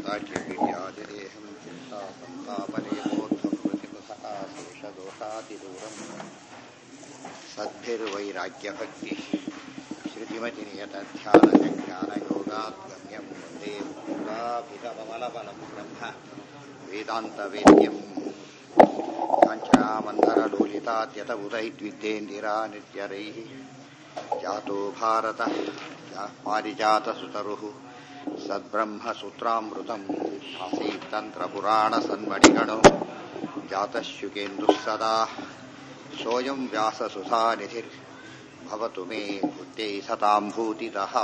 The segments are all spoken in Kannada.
वाक्यविद्यादिदेहं चिन्ता सन्तापनेमोद्धवृतिमुखः शेषदोषातिदूरम् सद्भिर्वैराग्यभक्तिः श्रुतिमतिनियतध्यानज्ञानयोगात् गम्यं वन्दे पूराभिगममलबलं ब्रह्म वेदान्तवेद्यम् काञ्चनामन्धरलोलिताद्यत उदैद्विद्येन्दिरा नित्यरैः जातो भारतः पारिजातसुतरुः सद्ब्रह्मसूत्रामृतम् आसीत्तन्त्रपुराणसन्मणिगणो जातश्युकेन्दुः सदा सोऽयं व्याससुधानिधिर्भवतु मे बुद्धै सताम् भूतितः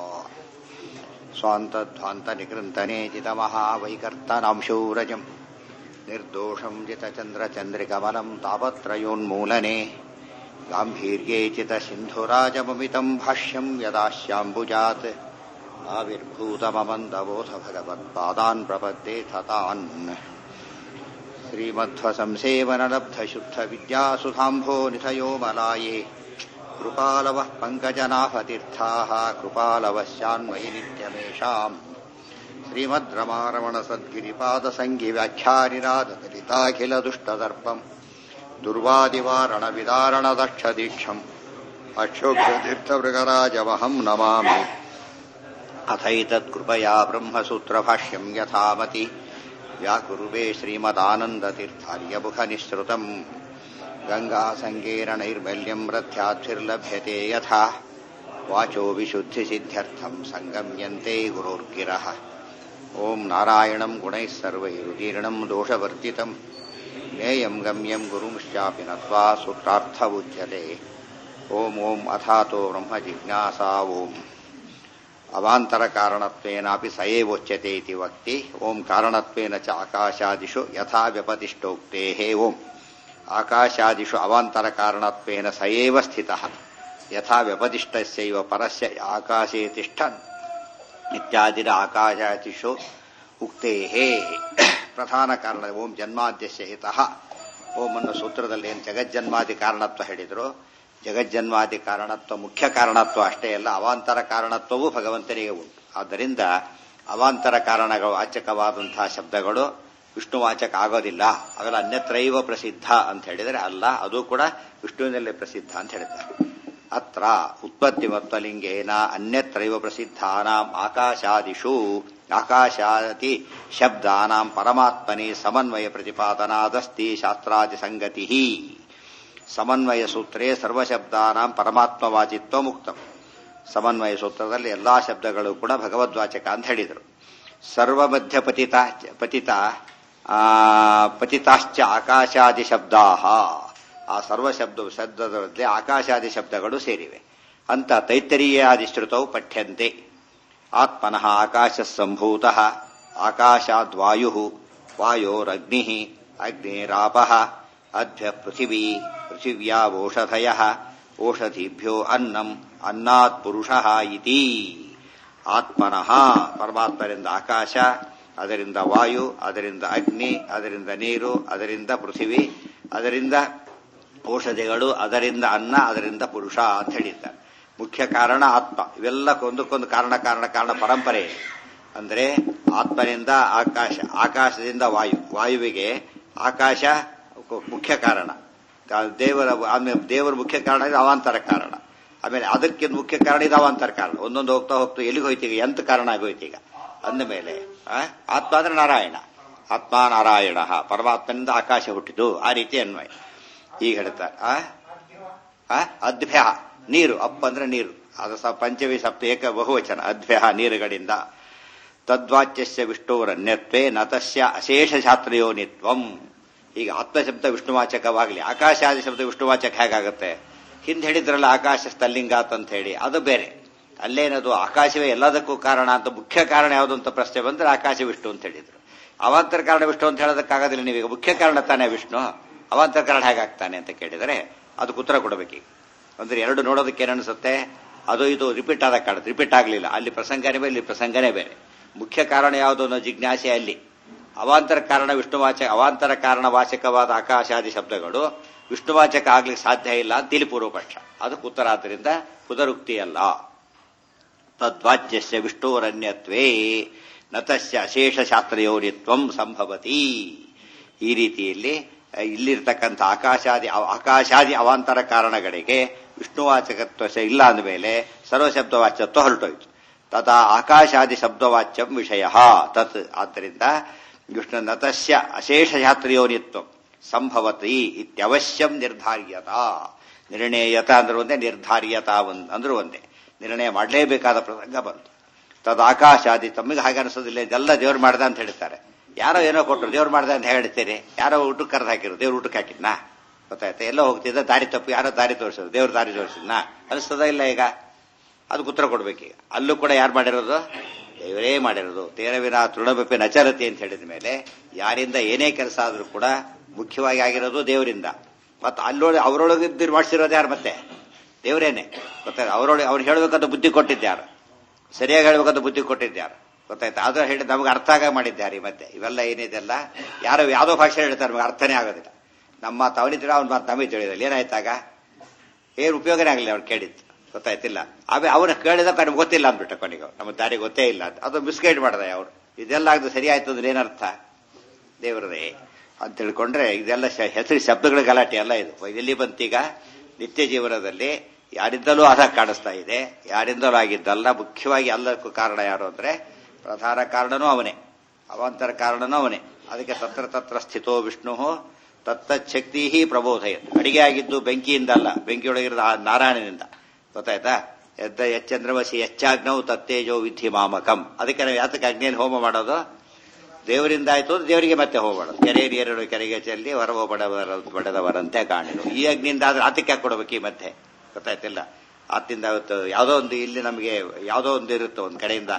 स्वान्तध्वान्तनिकृन्तनेजितमहावैकर्तनांशौरजम् निर्दोषम् जितचन्द्रचन्द्रिकमलम् तापत्रयोन्मूलने गाम्भीर्ये चितसिन्धुराजममितम् भाष्यम् यदाश्याम्बुजात् आविर्भूतममन्दबोध भगवत्पादान् प्रपद्ये थतान् श्रीमध्वसंसेवनलब्धशुद्धविद्यासुधाम्भो निधयो मलाये कृपालवः पङ्कजनाभतीर्थाः कृपालवस्यान्मयि नित्यमेषाम् श्रीमद् रमारमणसद्गिरिपादसङ्गिव्याख्यानिरादलिताखिलदुष्टदर्पम् दुर्वादिवारणविदारणदक्षदीक्षम् अक्षोभ्यतीर्थमृगराजमहम् नमामि अथैतत्कृपया ब्रह्मसूत्रभाष्यम् यथामति व्याकुरुवे श्रीमदानन्दतीर्थार्यमुखनिःसृतम् गङ्गासङ्गेरणैर्मल्यम् रथ्याद्भिर्लभ्यते यथा वाचो विशुद्धिसिद्ध्यर्थम् सङ्गम्यन्ते गुरोर्गिरः ॐ नारायणम् गुणैः सर्वैरुदीर्णम् दोषवर्जितम् ज्ञेयम् गम्यम् गुरुंश्चापि नत्वा सूत्रार्थमुच्यते ॐ ॐ अथातो ब्रह्मजिज्ञासा ॐ अवान्तरकारणत्वेनापि स एवोच्यते इति वक्ति ॐ कारणत्वेन च आकाशादिषु यथा व्यपतिष्ठोक्तेः ॐ आकाशादिषु अवान्तरकारणत्वेन स एव स्थितः यथा व्यपतिष्ठस्यैव परस्य आकाशे तिष्ठन् इत्यादिನ ಆಕಾಶಾದಿಷು ಉಕ್ತೇಃ ಪ್ರಧಾನ ಕಾರಣ ಓಂ ಜನ್ಮಾದ್ಯಸ್ಯ ಹಿತಃ ಓಂ ಅನ್ನೋ ಸೂತ್ರದಲ್ಲಿ ಏನು ಜಗಜ್ಜನ್ಮಾದಿ ಕಾರಣತ್ವ ಹೇಳಿದ್ರು ಜಗಜ್ಜನ್ಮಾದಿ ಕಾರಣತ್ವ ಮುಖ್ಯ ಕಾರಣತ್ವ ಅಷ್ಟೇ ಅಲ್ಲ ಅವಾಂತರ ಕಾರಣತ್ವವೂ ಭಗವಂತನಿಗೆ ಉಂಟು ಆದ್ದರಿಂದ ಅವಾಂತರ ಕಾರಣಗಳು ವಾಚಕವಾದಂತಹ ಶಬ್ದಗಳು ವಿಷ್ಣುವಾಚಕ ಆಗೋದಿಲ್ಲ ಅವೆಲ್ಲ ಅನ್ಯತ್ರೈವ ಪ್ರಸಿದ್ಧ ಅಂತ ಹೇಳಿದರೆ ಅಲ್ಲ ಅದು ಕೂಡ ವಿಷ್ಣುವಿನಲ್ಲೇ ಪ್ರಸಿದ್ಧ ಅಂತ ಹೇಳಿದ್ದಾರೆ ಅತ್ರ ಉತ್ಪತ್ತಿಮತ್ವಲಿಂಗೇನ ಅನ್ಯತ್ರೈವ ಪ್ರಸಿದ್ಧಾನಾಂ ಆಕಾಶಾದಿಷು ಆಕಾಶಾದಿ ಶಬ್ದಾನಾಂ ಪರಮಾತ್ಮನಿ ಸಮನ್ವಯ ಪ್ರತಿಪಾದನಾದಸ್ತಿ ಶಾಸ್ತ್ರಾದಿ ಸಂಗತಿ ಸಮನ್ವಯ ಸೂತ್ರೇ ಸರ್ವಶಬ್ದಾನಾಂ ಪರಮಾತ್ಮವಾಚಿತ್ವ ಮುಕ್ತಂ ಸಮನ್ವಯ ಸೂತ್ರದಲ್ಲಿ ಎಲ್ಲಾ ಶಬ್ದಗಳು ಕೂಡ ಭಗವದ್ವಾಚಕ ಅಂತ ಹೇಳಿದರು ಸರ್ವ ಮಧ್ಯ ಪತಿತ ಪತಿತ ಪತಿತಾಶ್ಚ ಆಕಾಶಾದಿ ಶಬ್ದಾ ಆ ಸರ್ವ ಶಬ್ದ ಶಬ್ದದಲ್ಲಿ ಆಕಾಶಾದಿ ಶಬ್ದಗಳು ಸೇರಿವೆ ಅಂತ ತೈತ್ತರೀಯಾದಿಶ್ರುತವು ಪಠ್ಯಂತೆ ಆತ್ಮನಃ ಆಕಾಶ ಸಂಭೂತ ಆಕಾಶಾದ್ವಾಯು ವಾಯೋರಗ್ನಿ ಅಗ್ನೇರಾಪ ಅಧ್ಯ ಪೃಥಿವೀ ಪೃಥಿವ್ಯಾವೋಷಧಯ ಓಷಧಿಭ್ಯೋ ಅನ್ನಂ ಅನ್ನಾತ್ ಪುರುಷ ಇತಿ ಆತ್ಮನಃ ಪರಮಾತ್ಮರಿಂದ ಆಕಾಶ ಅದರಿಂದ ವಾಯು ಅದರಿಂದ ಅಗ್ನಿ ಅದರಿಂದ ನೀರು ಅದರಿಂದ ಪೃಥಿವಿ ಅದರಿಂದ ಔಷಧಿಗಳು ಅದರಿಂದ ಅನ್ನ ಅದರಿಂದ ಪುರುಷ ಅಂತ ಹೇಳಿದ್ದಾರೆ ಮುಖ್ಯ ಕಾರಣ ಆತ್ಮ ಇವೆಲ್ಲ ಒಂದಕ್ಕೊಂದು ಕಾರಣ ಕಾರಣ ಕಾರಣ ಪರಂಪರೆ ಅಂದ್ರೆ ಆತ್ಮನಿಂದ ಆಕಾಶ ಆಕಾಶದಿಂದ ವಾಯು ವಾಯುವಿಗೆ ಆಕಾಶ ಮುಖ್ಯ ಕಾರಣ ದೇವರ ಆಮೇಲೆ ದೇವರ ಮುಖ್ಯ ಕಾರಣ ಇದು ಅವಾಂತರ ಕಾರಣ ಆಮೇಲೆ ಅದಕ್ಕಿಂತ ಮುಖ್ಯ ಕಾರಣ ಇದು ಅವಾಂತರ ಕಾರಣ ಒಂದೊಂದು ಹೋಗ್ತಾ ಹೋಗ್ತಾ ಎಲ್ಲಿಗೆ ಹೋಯ್ತೀಗ ಎಂತ ಕಾರಣ ಆಗೋಯ್ತೀಗ ಅಂದ ಮೇಲೆ ಆತ್ಮ ಅಂದ್ರೆ ನಾರಾಯಣ ಆತ್ಮ ನಾರಾಯಣ ಪರಮಾತ್ಮನಿಂದ ಆಕಾಶ ಹುಟ್ಟಿತು ಆ ರೀತಿ ಅನ್ವಯ ಈಗ ಹೇಳ್ತಾರೆ ಅದ್ಭ್ಯ ನೀರು ಅಪ್ಪ ಅಂದ್ರೆ ನೀರು ಅದು ಸ ಪಂಚಮಿ ಸಪ್ತ ಏಕ ಬಹುವಚನ ಅದ್ಭ್ಯ ನೀರುಗಳಿಂದ ತದ್ವಾಚ್ಯಸ್ಯ ವಿಷ್ಣುವರನ್ಯತ್ವೇ ನತಸ್ಯ ಅಶೇಷ ಶಾಸ್ತ್ರಯೋನಿತ್ವಂ ಈಗ ಆತ್ಮಶಬ್ದ ವಿಷ್ಣುವಾಚಕವಾಗಲಿ ಆಕಾಶಾದಿ ಶಬ್ದ ವಿಷ್ಣುವಾಚಕ ಹೇಗಾಗುತ್ತೆ ಹಿಂದೆ ಹೇಳಿದ್ರಲ್ಲ ಆಕಾಶ ಸ್ಥಲ್ಲಿಂಗಾತ್ ಅಂತ ಹೇಳಿ ಅದು ಬೇರೆ ಅಲ್ಲೇನದು ಆಕಾಶವೇ ಎಲ್ಲದಕ್ಕೂ ಕಾರಣ ಅಂತ ಮುಖ್ಯ ಕಾರಣ ಯಾವುದು ಅಂತ ಪ್ರಶ್ನೆ ಬಂದ್ರೆ ಆಕಾಶ ವಿಷ್ಣು ಅಂತ ಹೇಳಿದ್ರು ಅವಾಂತರ ಕಾರಣ ವಿಷ್ಣು ಅಂತ ಹೇಳೋದಕ್ಕಾಗೋದಿಲ್ಲ ನೀವೀಗ ಮುಖ್ಯ ಕಾರಣ ತಾನೇ ವಿಷ್ಣು ಅವಾಂತರ ಕಾರಣ ಹೇಗಾಗ್ತಾನೆ ಅಂತ ಕೇಳಿದರೆ ಅದಕ್ಕೆ ಉತ್ತರ ಕೊಡಬೇಕೀಗ ಅಂದ್ರೆ ಎರಡು ನೋಡೋದಕ್ಕೆ ಏನನ್ಸುತ್ತೆ ಅದು ಇದು ರಿಪೀಟ್ ಆದ ಕಾರಣ ರಿಪೀಟ್ ಆಗಲಿಲ್ಲ ಅಲ್ಲಿ ಪ್ರಸಂಗನೇ ಬೇರೆ ಇಲ್ಲಿ ಪ್ರಸಂಗನೇ ಬೇರೆ ಮುಖ್ಯ ಕಾರಣ ಯಾವುದು ಅನ್ನೋ ಜಿಜ್ಞಾಸೆ ಅಲ್ಲಿ ಅವಾಂತರ ಕಾರಣ ವಿಷ್ಣುವಾಚಕ ಅವಾಂತರ ಕಾರಣ ವಾಚಕವಾದ ಆಕಾಶಾದಿ ಶಬ್ದಗಳು ವಿಷ್ಣುವಾಚಕ ಆಗ್ಲಿಕ್ಕೆ ಸಾಧ್ಯ ಇಲ್ಲ ಅಂತ ಇಲ್ಲಿ ಪೂರ್ವಪಕ್ಷ ಅದಕ್ಕೆ ಉತ್ತರ ಆದ್ದರಿಂದ ಪುನರುಕ್ತಿಯಲ್ಲ ತದ್ವಾಚ್ಯಸ್ಯ ವಿಷ್ಣುರನ್ಯತ್ವೇ ನತಸ್ಯ ಅಶೇಷ ಶಾಸ್ತ್ರಯೋನಿತ್ವಂ ಸಂಭವತಿ ಈ ರೀತಿಯಲ್ಲಿ ಇಲ್ಲಿರ್ತಕ್ಕಂಥ ಆಕಾಶಾದಿ ಆಕಾಶಾದಿ ಅವಾಂತರ ಕಾರಣಗಳಿಗೆ ವಿಷ್ಣುವಾಚಕತ್ವ ಇಲ್ಲ ಅಂದಮೇಲೆ ಸರ್ವಶಬ್ದವಾಚ್ಯತ್ವ ಹೊರಟೋಯ್ತು ತಥಾ ಆಕಾಶಾದಿ ಶಬ್ದವಾಚ್ಯಂ ವಿಷಯ ತತ್ ಆದ್ದರಿಂದ ವಿಷ್ಣು ನತಸ್ಯ ಅಶೇಷ ಶಾಸ್ತ್ರಯೋನಿತ್ವ ಸಂಭವತಿ ಇತ್ಯವಶ್ಯಂ ನಿರ್ಧಾರ್ಯತ ನಿರ್ಣಯತ ಅಂದ್ರೆ ಒಂದೇ ನಿರ್ಧಾರ್ಯತ ಅಂದ್ರೂ ಒಂದೇ ನಿರ್ಣಯ ಮಾಡಲೇಬೇಕಾದ ಪ್ರಸಂಗ ಬಂತು ತದ್ ಆಕಾಶಾದಿ ತಮಗೆ ಹಾಗೆ ಅನಿಸೋದಿಲ್ಲ ಇದೆಲ್ಲ ದೇವ್ರು ಮಾಡ್ದ ಅಂತ ಹೇಳ್ತಾರೆ ಯಾರೋ ಏನೋ ಕೊಟ್ಟರು ದೇವ್ರು ಮಾಡ್ದ ಅಂತ ಹೇಳ್ತೀರಿ ಯಾರೋ ಊಟಕ್ಕೆ ಕರೆದು ಹಾಕಿರು ದೇವ್ರು ಊಟಕ್ಕೆ ಹಾಕಿದ್ನಾ ಗೊತ್ತಾಯ್ತಾ ಎಲ್ಲೋ ಹೋಗ್ತಿದ್ದ ದಾರಿ ತಪ್ಪು ಯಾರೋ ದಾರಿ ತೋರಿಸಿದ್ರು ದೇವ್ರ ದಾರಿ ತೋರಿಸಿದ್ನಾ ಅನಿಸ್ತದ ಇಲ್ಲ ಈಗ ಅದಕ್ಕೆ ಉತ್ತರ ಕೊಡ್ಬೇಕೀಗ ಅಲ್ಲೂ ಕೂಡ ಯಾರು ಮಾಡಿರೋದು ದೇವರೇ ಮಾಡಿರೋದು ತೇರವಿನ ತೃಣಬೆಪ್ಪೆ ನಚರತಿ ಅಂತ ಹೇಳಿದ ಮೇಲೆ ಯಾರಿಂದ ಏನೇ ಕೆಲಸ ಆದ್ರೂ ಕೂಡ ಮುಖ್ಯವಾಗಿ ಆಗಿರೋದು ದೇವರಿಂದ ಮತ್ತೆ ಅಲ್ಲೊಳಗೆ ಅವರೊಳಗಿದ್ದು ಮಾಡಿಸಿರೋದು ಯಾರು ಮತ್ತೆ ದೇವರೇನೆ ಗೊತ್ತಾಯ್ತು ಅವರೊಳಗೆ ಅವ್ರು ಹೇಳಬೇಕಂತ ಬುದ್ಧಿ ಕೊಟ್ಟಿದ್ಯಾರು ಸರಿಯಾಗಿ ಹೇಳ್ಬೇಕಂತ ಬುದ್ಧಿ ಕೊಟ್ಟಿದ್ಯಾರು ಗೊತ್ತಾಯ್ತು ಆದ್ರೆ ಹೇಳಿ ನಮಗೆ ಅರ್ಥ ಆಗ ಮಾಡಿದ್ದಾರೆ ಮತ್ತೆ ಇವೆಲ್ಲ ಏನಿದೆಲ್ಲ ಯಾರೋ ಯಾವ್ದೋ ಭಾಷೆ ಹೇಳ್ತಾರೆ ನಮಗೆ ಅರ್ಥನೇ ಆಗೋದಿಲ್ಲ ನಮ್ಮ ಮಾತು ಅವನಿದ್ರೆ ಅವ್ನ ಮಾತು ನಮಗೆ ತಿಳಿದಿಲ್ಲ ಏನಾಯ್ತಾಗ ಏನು ಉಪಯೋಗನೇ ಆಗಲಿಲ್ಲ ಅವ್ರು ಕೇಳಿದ್ದು ಗೊತ್ತಾಯ್ತಿಲ್ಲ ಆಮೇಲೆ ಅವ್ರು ಕೇಳಿದ ಕಡಿಮೆ ಗೊತ್ತಿಲ್ಲ ಅಂದ್ಬಿಟ್ಟ ಕೊನೆಗೆ ನಮ್ಮ ದಾರಿ ಗೊತ್ತೇ ಇಲ್ಲ ಅಂತ ಅದು ಮಿಸ್ಗೈಡ್ ಮಾಡಿದೆ ಅವರು ಇದೆಲ್ಲ ಆಗದು ಸರಿ ಆಯ್ತು ಅಂದ್ರೆ ಏನರ್ಥ ದೇವರದೇ ಅಂತ ತಿಳ್ಕೊಂಡ್ರೆ ಇದೆಲ್ಲ ಹೆಸರು ಶಬ್ದಗಳ ಗಲಾಟೆ ಎಲ್ಲ ಇದು ಎಲ್ಲಿ ಬಂತೀಗ ನಿತ್ಯ ಜೀವನದಲ್ಲಿ ಯಾರಿಂದಲೂ ಅದ ಕಾಣಿಸ್ತಾ ಇದೆ ಯಾರಿಂದಲೂ ಆಗಿದ್ದಲ್ಲ ಮುಖ್ಯವಾಗಿ ಎಲ್ಲಕ್ಕೂ ಕಾರಣ ಯಾರು ಅಂದ್ರೆ ಪ್ರಧಾನ ಕಾರಣನೂ ಅವನೇ ಅವಾಂತರ ಕಾರಣನೂ ಅವನೇ ಅದಕ್ಕೆ ತತ್ರ ತತ್ರ ಸ್ಥಿತೋ ವಿಷ್ಣು ತತ್ತಚ್ಛಕ್ತಿ ಪ್ರಬೋಧಯ ಅಡಿಗೆ ಆಗಿದ್ದು ಬೆಂಕಿಯಿಂದ ಅಲ್ಲ ಬೆಂಕಿಯೊಳಗಿರೋದು ನಾರಾಯಣನಿಂದ ಗೊತ್ತಾಯ್ತಾ ಎದ್ದ ಎಚ್ಚಂದ್ರವಸಿ ಹೆಚ್ಚಾಗ್ನವು ತತ್ತೇಜೋ ವಿಧಿ ಮಾಮಕಂ ಅದಕ್ಕೆ ನಾವು ಯಾತಕ್ಕೆ ಅಗ್ನಿಯಲ್ಲಿ ಹೋಮ ಮಾಡೋದು ದೇವರಿಂದ ಆಯ್ತು ದೇವರಿಗೆ ಮತ್ತೆ ಹೋಗೋಣ ಕೆರೆ ನೀರಳು ಕೆರೆಗೆ ಚೆಲ್ಲಿ ಹೊರವ ಬಡವರ ಬಡದವರಂತೆ ಕಾಣಿರು ಈ ಅಗ್ನಿಯಿಂದ ಆದ್ರೆ ಆತಕ್ಕೆ ಹಾಕಿ ಕೊಡ್ಬೇಕು ಈ ಮಧ್ಯೆ ಗೊತ್ತಾಯ್ತಿಲ್ಲ ಆತಿಂದ ಅವತ್ತು ಯಾವುದೋ ಒಂದು ಇಲ್ಲಿ ನಮಗೆ ಯಾವುದೋ ಒಂದು ಇರುತ್ತೆ ಒಂದು ಕಡೆಯಿಂದ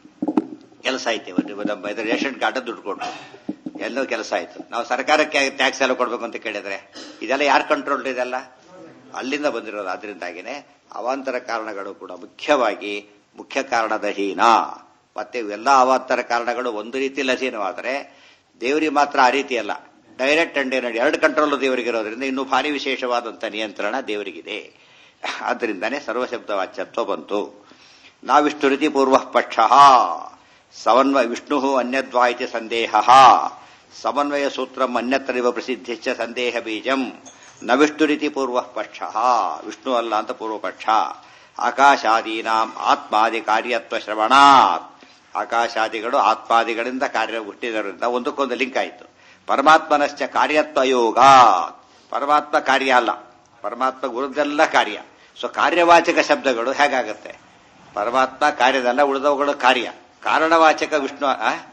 ಕೆಲಸ ಆಯ್ತು ನಮ್ಮ ಇದು ರೇಷನ್ ಕಾರ್ಡ್ ದುಡ್ಡು ಕೊಟ್ಟು ಎಲ್ಲೋ ಕೆಲಸ ಆಯ್ತು ನಾವು ಸರ್ಕಾರಕ್ಕೆ ಟ್ಯಾಕ್ಸ್ ಎಲ್ಲ ಕೊಡ್ಬೇಕು ಅಂತ ಕೇಳಿದ್ರೆ ಇದೆಲ್ಲ ಯಾರು ಕಂಟ್ರೋಲ್ ಇದೆಲ್ಲ ಅಲ್ಲಿಂದ ಬಂದಿರೋದು ಅದರಿಂದಾಗಿನೇ ಅವಾಂತರ ಕಾರಣಗಳು ಕೂಡ ಮುಖ್ಯವಾಗಿ ಮುಖ್ಯ ಕಾರಣದ ಹೀನ ಮತ್ತೆ ಇವೆಲ್ಲ ಅವಾಂತರ ಕಾರಣಗಳು ಒಂದು ರೀತಿಯಲ್ಲಿ ಅಧೀನವಾದರೆ ದೇವರಿಗೆ ಮಾತ್ರ ಆ ರೀತಿ ಅಲ್ಲ ಡೈರೆಕ್ಟ್ ಅಂಡ್ ಏನಾಡಿ ಎರಡು ಕಂಟ್ರೋಲ್ ದೇವರಿಗಿರೋದ್ರಿಂದ ಇನ್ನೂ ಭಾರಿ ವಿಶೇಷವಾದಂಥ ನಿಯಂತ್ರಣ ದೇವರಿಗಿದೆ ಆದ್ದರಿಂದನೇ ಸರ್ವಶಬ್ದ ವಾಚ್ಯತ್ವ ಬಂತು ನಾವಿಷ್ಟು ರೀತಿ ಪೂರ್ವ ಪಕ್ಷ ಸಮನ್ವಯ ವಿಷ್ಣು ಅನ್ಯದ್ವಾ ಇತಿ ಸಂದೇಹ ಸಮನ್ವಯ ಸೂತ್ರಂ ಅನ್ಯತ್ರವ ಪ್ರಸಿದ್ಧಿಶ್ಚ ಸಂದೇಹ ಬೀಜಂ ನ ವಿಷ್ಣು ರೀತಿ ಪೂರ್ವ ಪಕ್ಷ ವಿಷ್ಣು ಅಲ್ಲ ಅಂತ ಪೂರ್ವ ಪಕ್ಷ ಆಕಾಶಾದೀನಾಂ ಆತ್ಮಾದಿ ಕಾರ್ಯತ್ವ ಶ್ರವಣಾತ್ ಆಕಾಶಾದಿಗಳು ಆತ್ಮಾದಿಗಳಿಂದ ಕಾರ್ಯ ಹುಟ್ಟಿದರಿಂದ ಒಂದಕ್ಕೊಂದು ಲಿಂಕ್ ಆಯಿತು ಪರಮಾತ್ಮನಶ್ಚ ಕಾರ್ಯತ್ವ ಯೋಗ ಪರಮಾತ್ಮ ಕಾರ್ಯ ಅಲ್ಲ ಪರಮಾತ್ಮ ಗುರುದೆಲ್ಲ ಕಾರ್ಯ ಸೊ ಕಾರ್ಯವಾಚಕ ಶಬ್ದಗಳು ಹೇಗಾಗತ್ತೆ ಪರಮಾತ್ಮ ಕಾರ್ಯದಲ್ಲ ಉಳಿದವುಗಳು ಕಾರ್ಯ ಕಾರಣವಾಚಕ ವಿಷ್ಣು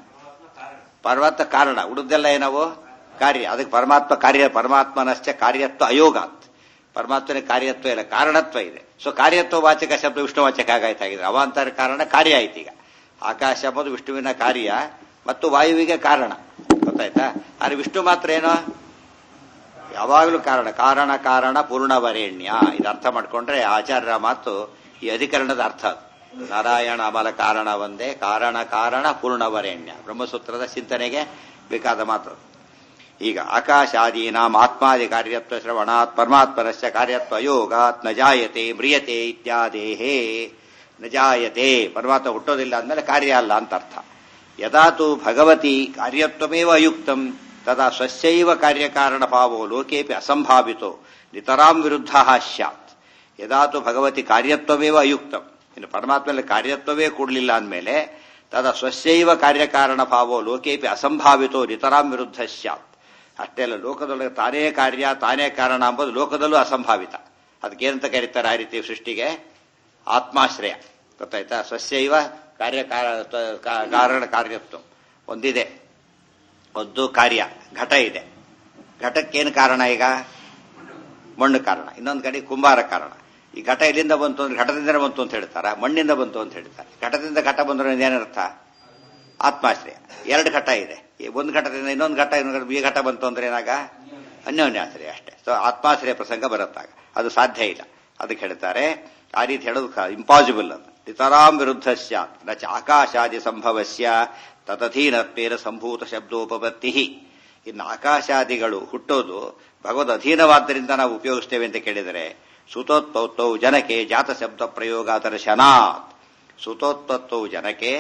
ಪರಮಾತ್ಮ ಕಾರಣ ಉಳಿದೆಲ್ಲ ಏನವು ಕಾರ್ಯ ಅದಕ್ಕೆ ಪರಮಾತ್ಮ ಕಾರ್ಯ ಪರಮಾತ್ಮನಶ್ಚ ಕಾರ್ಯತ್ವ ಅಯೋಗ ಪರಮಾತ್ಮನ ಕಾರ್ಯತ್ವ ಇಲ್ಲ ಕಾರಣತ್ವ ಇದೆ ಸೊ ಕಾರ್ಯತ್ವ ವಾಚಕ ಶಬ್ದ ವಿಷ್ಣು ವಾಚಕ ಆಗಾಯ್ತಾಗಿದೆ ಅವಾಂತರ ಕಾರಣ ಕಾರ್ಯ ಆಯ್ತು ಈಗ ಆಕಾಶ ಎಂಬುದು ವಿಷ್ಣುವಿನ ಕಾರ್ಯ ಮತ್ತು ವಾಯುವಿಗೆ ಕಾರಣ ಗೊತ್ತಾಯ್ತಾ ಆದ್ರೆ ವಿಷ್ಣು ಮಾತ್ರ ಏನೋ ಯಾವಾಗಲೂ ಕಾರಣ ಕಾರಣ ಕಾರಣ ಪೂರ್ಣವರೇಣ್ಯ ಇದು ಅರ್ಥ ಮಾಡ್ಕೊಂಡ್ರೆ ಆಚಾರ್ಯರ ಮಾತು ಈ ಅಧಿಕರಣದ ಅರ್ಥ ನಾರಾಯಣ ಅಮಲ ಕಾರಣ ಒಂದೇ ಕಾರಣ ಕಾರಣ ಪೂರ್ಣವರೇಣ್ಯ ಬ್ರಹ್ಮಸೂತ್ರದ ಚಿಂತನೆಗೆ ಬೇಕಾದ ಮಾತು ಈಗ ಆಕಾಶಾದೀನಾಂ ಆತ್ಮಾದಿ ಕಾರ್ಯತ್ವ ಶ್ರವಣಾತ್ ಪರಮಾತ್ಮನಶ್ಚ ಕಾರ್ಯತ್ವ ಯೋಗಾತ್ ನ ಜಾಯತೆ ಮ್ರಿಯತೆ ಇತ್ಯಾದೇಹೇ ನ ಜಾಯತೆ ಪರಮಾತ್ಮ ಹುಟ್ಟೋದಿಲ್ಲ ಅಂದಮೇಲೆ ಕಾರ್ಯ ಅಲ್ಲ ಅಂತ ಅರ್ಥ ಯದಾತು ಭಗವತಿ ಕಾರ್ಯತ್ವಮೇವ ಅಯುಕ್ತಂ ತದಾ ಸ್ವಸ್ಯೈವ ಕಾರ್ಯಕಾರಣ ಭಾವೋ ಲೋಕೇಪಿ ಅಸಂಭಾವಿತೋ ನಿತರಾಂ ವಿರುದ್ಧ ಸ್ಯಾತ್ ಯದಾತು ಭಗವತಿ ಕಾರ್ಯತ್ವಮೇವ ಅಯುಕ್ತಂ ಇನ್ನು ಪರಮಾತ್ಮನಲ್ಲಿ ಕಾರ್ಯತ್ವವೇ ಕೂಡಲಿಲ್ಲ ಅಂದಮೇಲೆ ತದ ಸ್ವಸ್ಯೈವ ಕಾರ್ಯಕಾರಣ ಭಾವೋ ಲೋಕೇಪಿ ಅಸಂಭಾವಿತೋ ನಿತರಾಂ ವಿರುದ್ಧ ಸ್ಯಾತ್ ಅಷ್ಟೇ ಅಲ್ಲ ಲೋಕದೊಳಗೆ ತಾನೇ ಕಾರ್ಯ ತಾನೇ ಕಾರಣ ಎಂಬುದು ಲೋಕದಲ್ಲೂ ಅಸಂಭಾವಿತ ಅದಕ್ಕೇನಂತ ಕರೀತಾರೆ ಆ ರೀತಿ ಸೃಷ್ಟಿಗೆ ಆತ್ಮಾಶ್ರಯ ಗೊತ್ತಾಯ್ತಾ ಸ್ವಸ್ಯೈವ ಕಾರ್ಯ ಕಾರಣ ಕಾರ್ಯತ್ವ ಒಂದಿದೆ ಒಂದು ಕಾರ್ಯ ಘಟ ಇದೆ ಘಟಕ್ಕೇನು ಕಾರಣ ಈಗ ಮಣ್ಣು ಕಾರಣ ಇನ್ನೊಂದು ಕಡೆ ಕುಂಬಾರ ಕಾರಣ ಈ ಘಟ ಇಲ್ಲಿಂದ ಬಂತು ಅಂದ್ರೆ ಘಟದಿಂದ ಬಂತು ಅಂತ ಹೇಳ್ತಾರ ಮಣ್ಣಿಂದ ಬಂತು ಅಂತ ಹೇಳ್ತಾರೆ ಘಟದಿಂದ ಘಟ ಬಂದ್ರೆ ಏನರ್ಥ ಆತ್ಮಾಶ್ರಯ ಎರಡು ಘಟ ಇದೆ ಒಂದು ಘಟದಿಂದ ಇನ್ನೊಂದು ಘಟ ಇನ್ನೊಂದು ಈ ಘಟ ಬಂತು ಅಂದ್ರೆ ಏನಾಗ ಅನ್ಯೋನ್ಯಾಶ್ರಯ ಅಷ್ಟೇ ಸೊ ಆತ್ಮಾಶ್ರಯ ಪ್ರಸಂಗ ಬರುತ್ತಾಗ ಅದು ಸಾಧ್ಯ ಇಲ್ಲ ಅದಕ್ಕೆ ಹೇಳ್ತಾರೆ ಆ ರೀತಿ ಹೇಳೋದು ಇಂಪಾಸಿಬಲ್ ಅದು ನಿತರಾಂ ವಿರುದ್ಧ ಸ್ಯಾತ್ ನಚ ಆಕಾಶಾದಿ ಸಂಭವಸ್ಯ ತದಧೀನತ್ವೇನ ಸಂಭೂತ ಶಬ್ದೋಪಪತ್ತಿ ಇನ್ನು ಆಕಾಶಾದಿಗಳು ಹುಟ್ಟೋದು ಭಗವದ್ ಅಧೀನವಾದ್ದರಿಂದ ನಾವು ಉಪಯೋಗಿಸ್ತೇವೆ ಅಂತ ಕೇಳಿದರೆ ಸುತೋತ್ಪತ್ತೌ ಜನಕ್ಕೆ ಜಾತ ಶಬ್ದ ಪ್ರಯೋಗ ದರ್ಶನಾತ್ ಸುತೋತ್ಪತ್ತೌ ಜನಕ್ಕೆ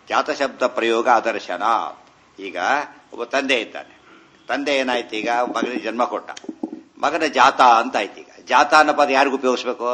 ಜಾತಶಬ್ದ ಪ್ರಯೋಗ ಅದರ್ಶನ ಈಗ ಒಬ್ಬ ತಂದೆ ಇದ್ದಾನೆ ತಂದೆ ಏನಾಯ್ತು ಈಗ ಮಗನಿಗೆ ಜನ್ಮ ಕೊಟ್ಟ ಮಗನ ಜಾತ ಅಂತ ಆಯ್ತು ಈಗ ಜಾತ ಅನ್ನೋ ಪದ ಯಾರಿಗೂ ಉಪಯೋಗಿಸ್ಬೇಕು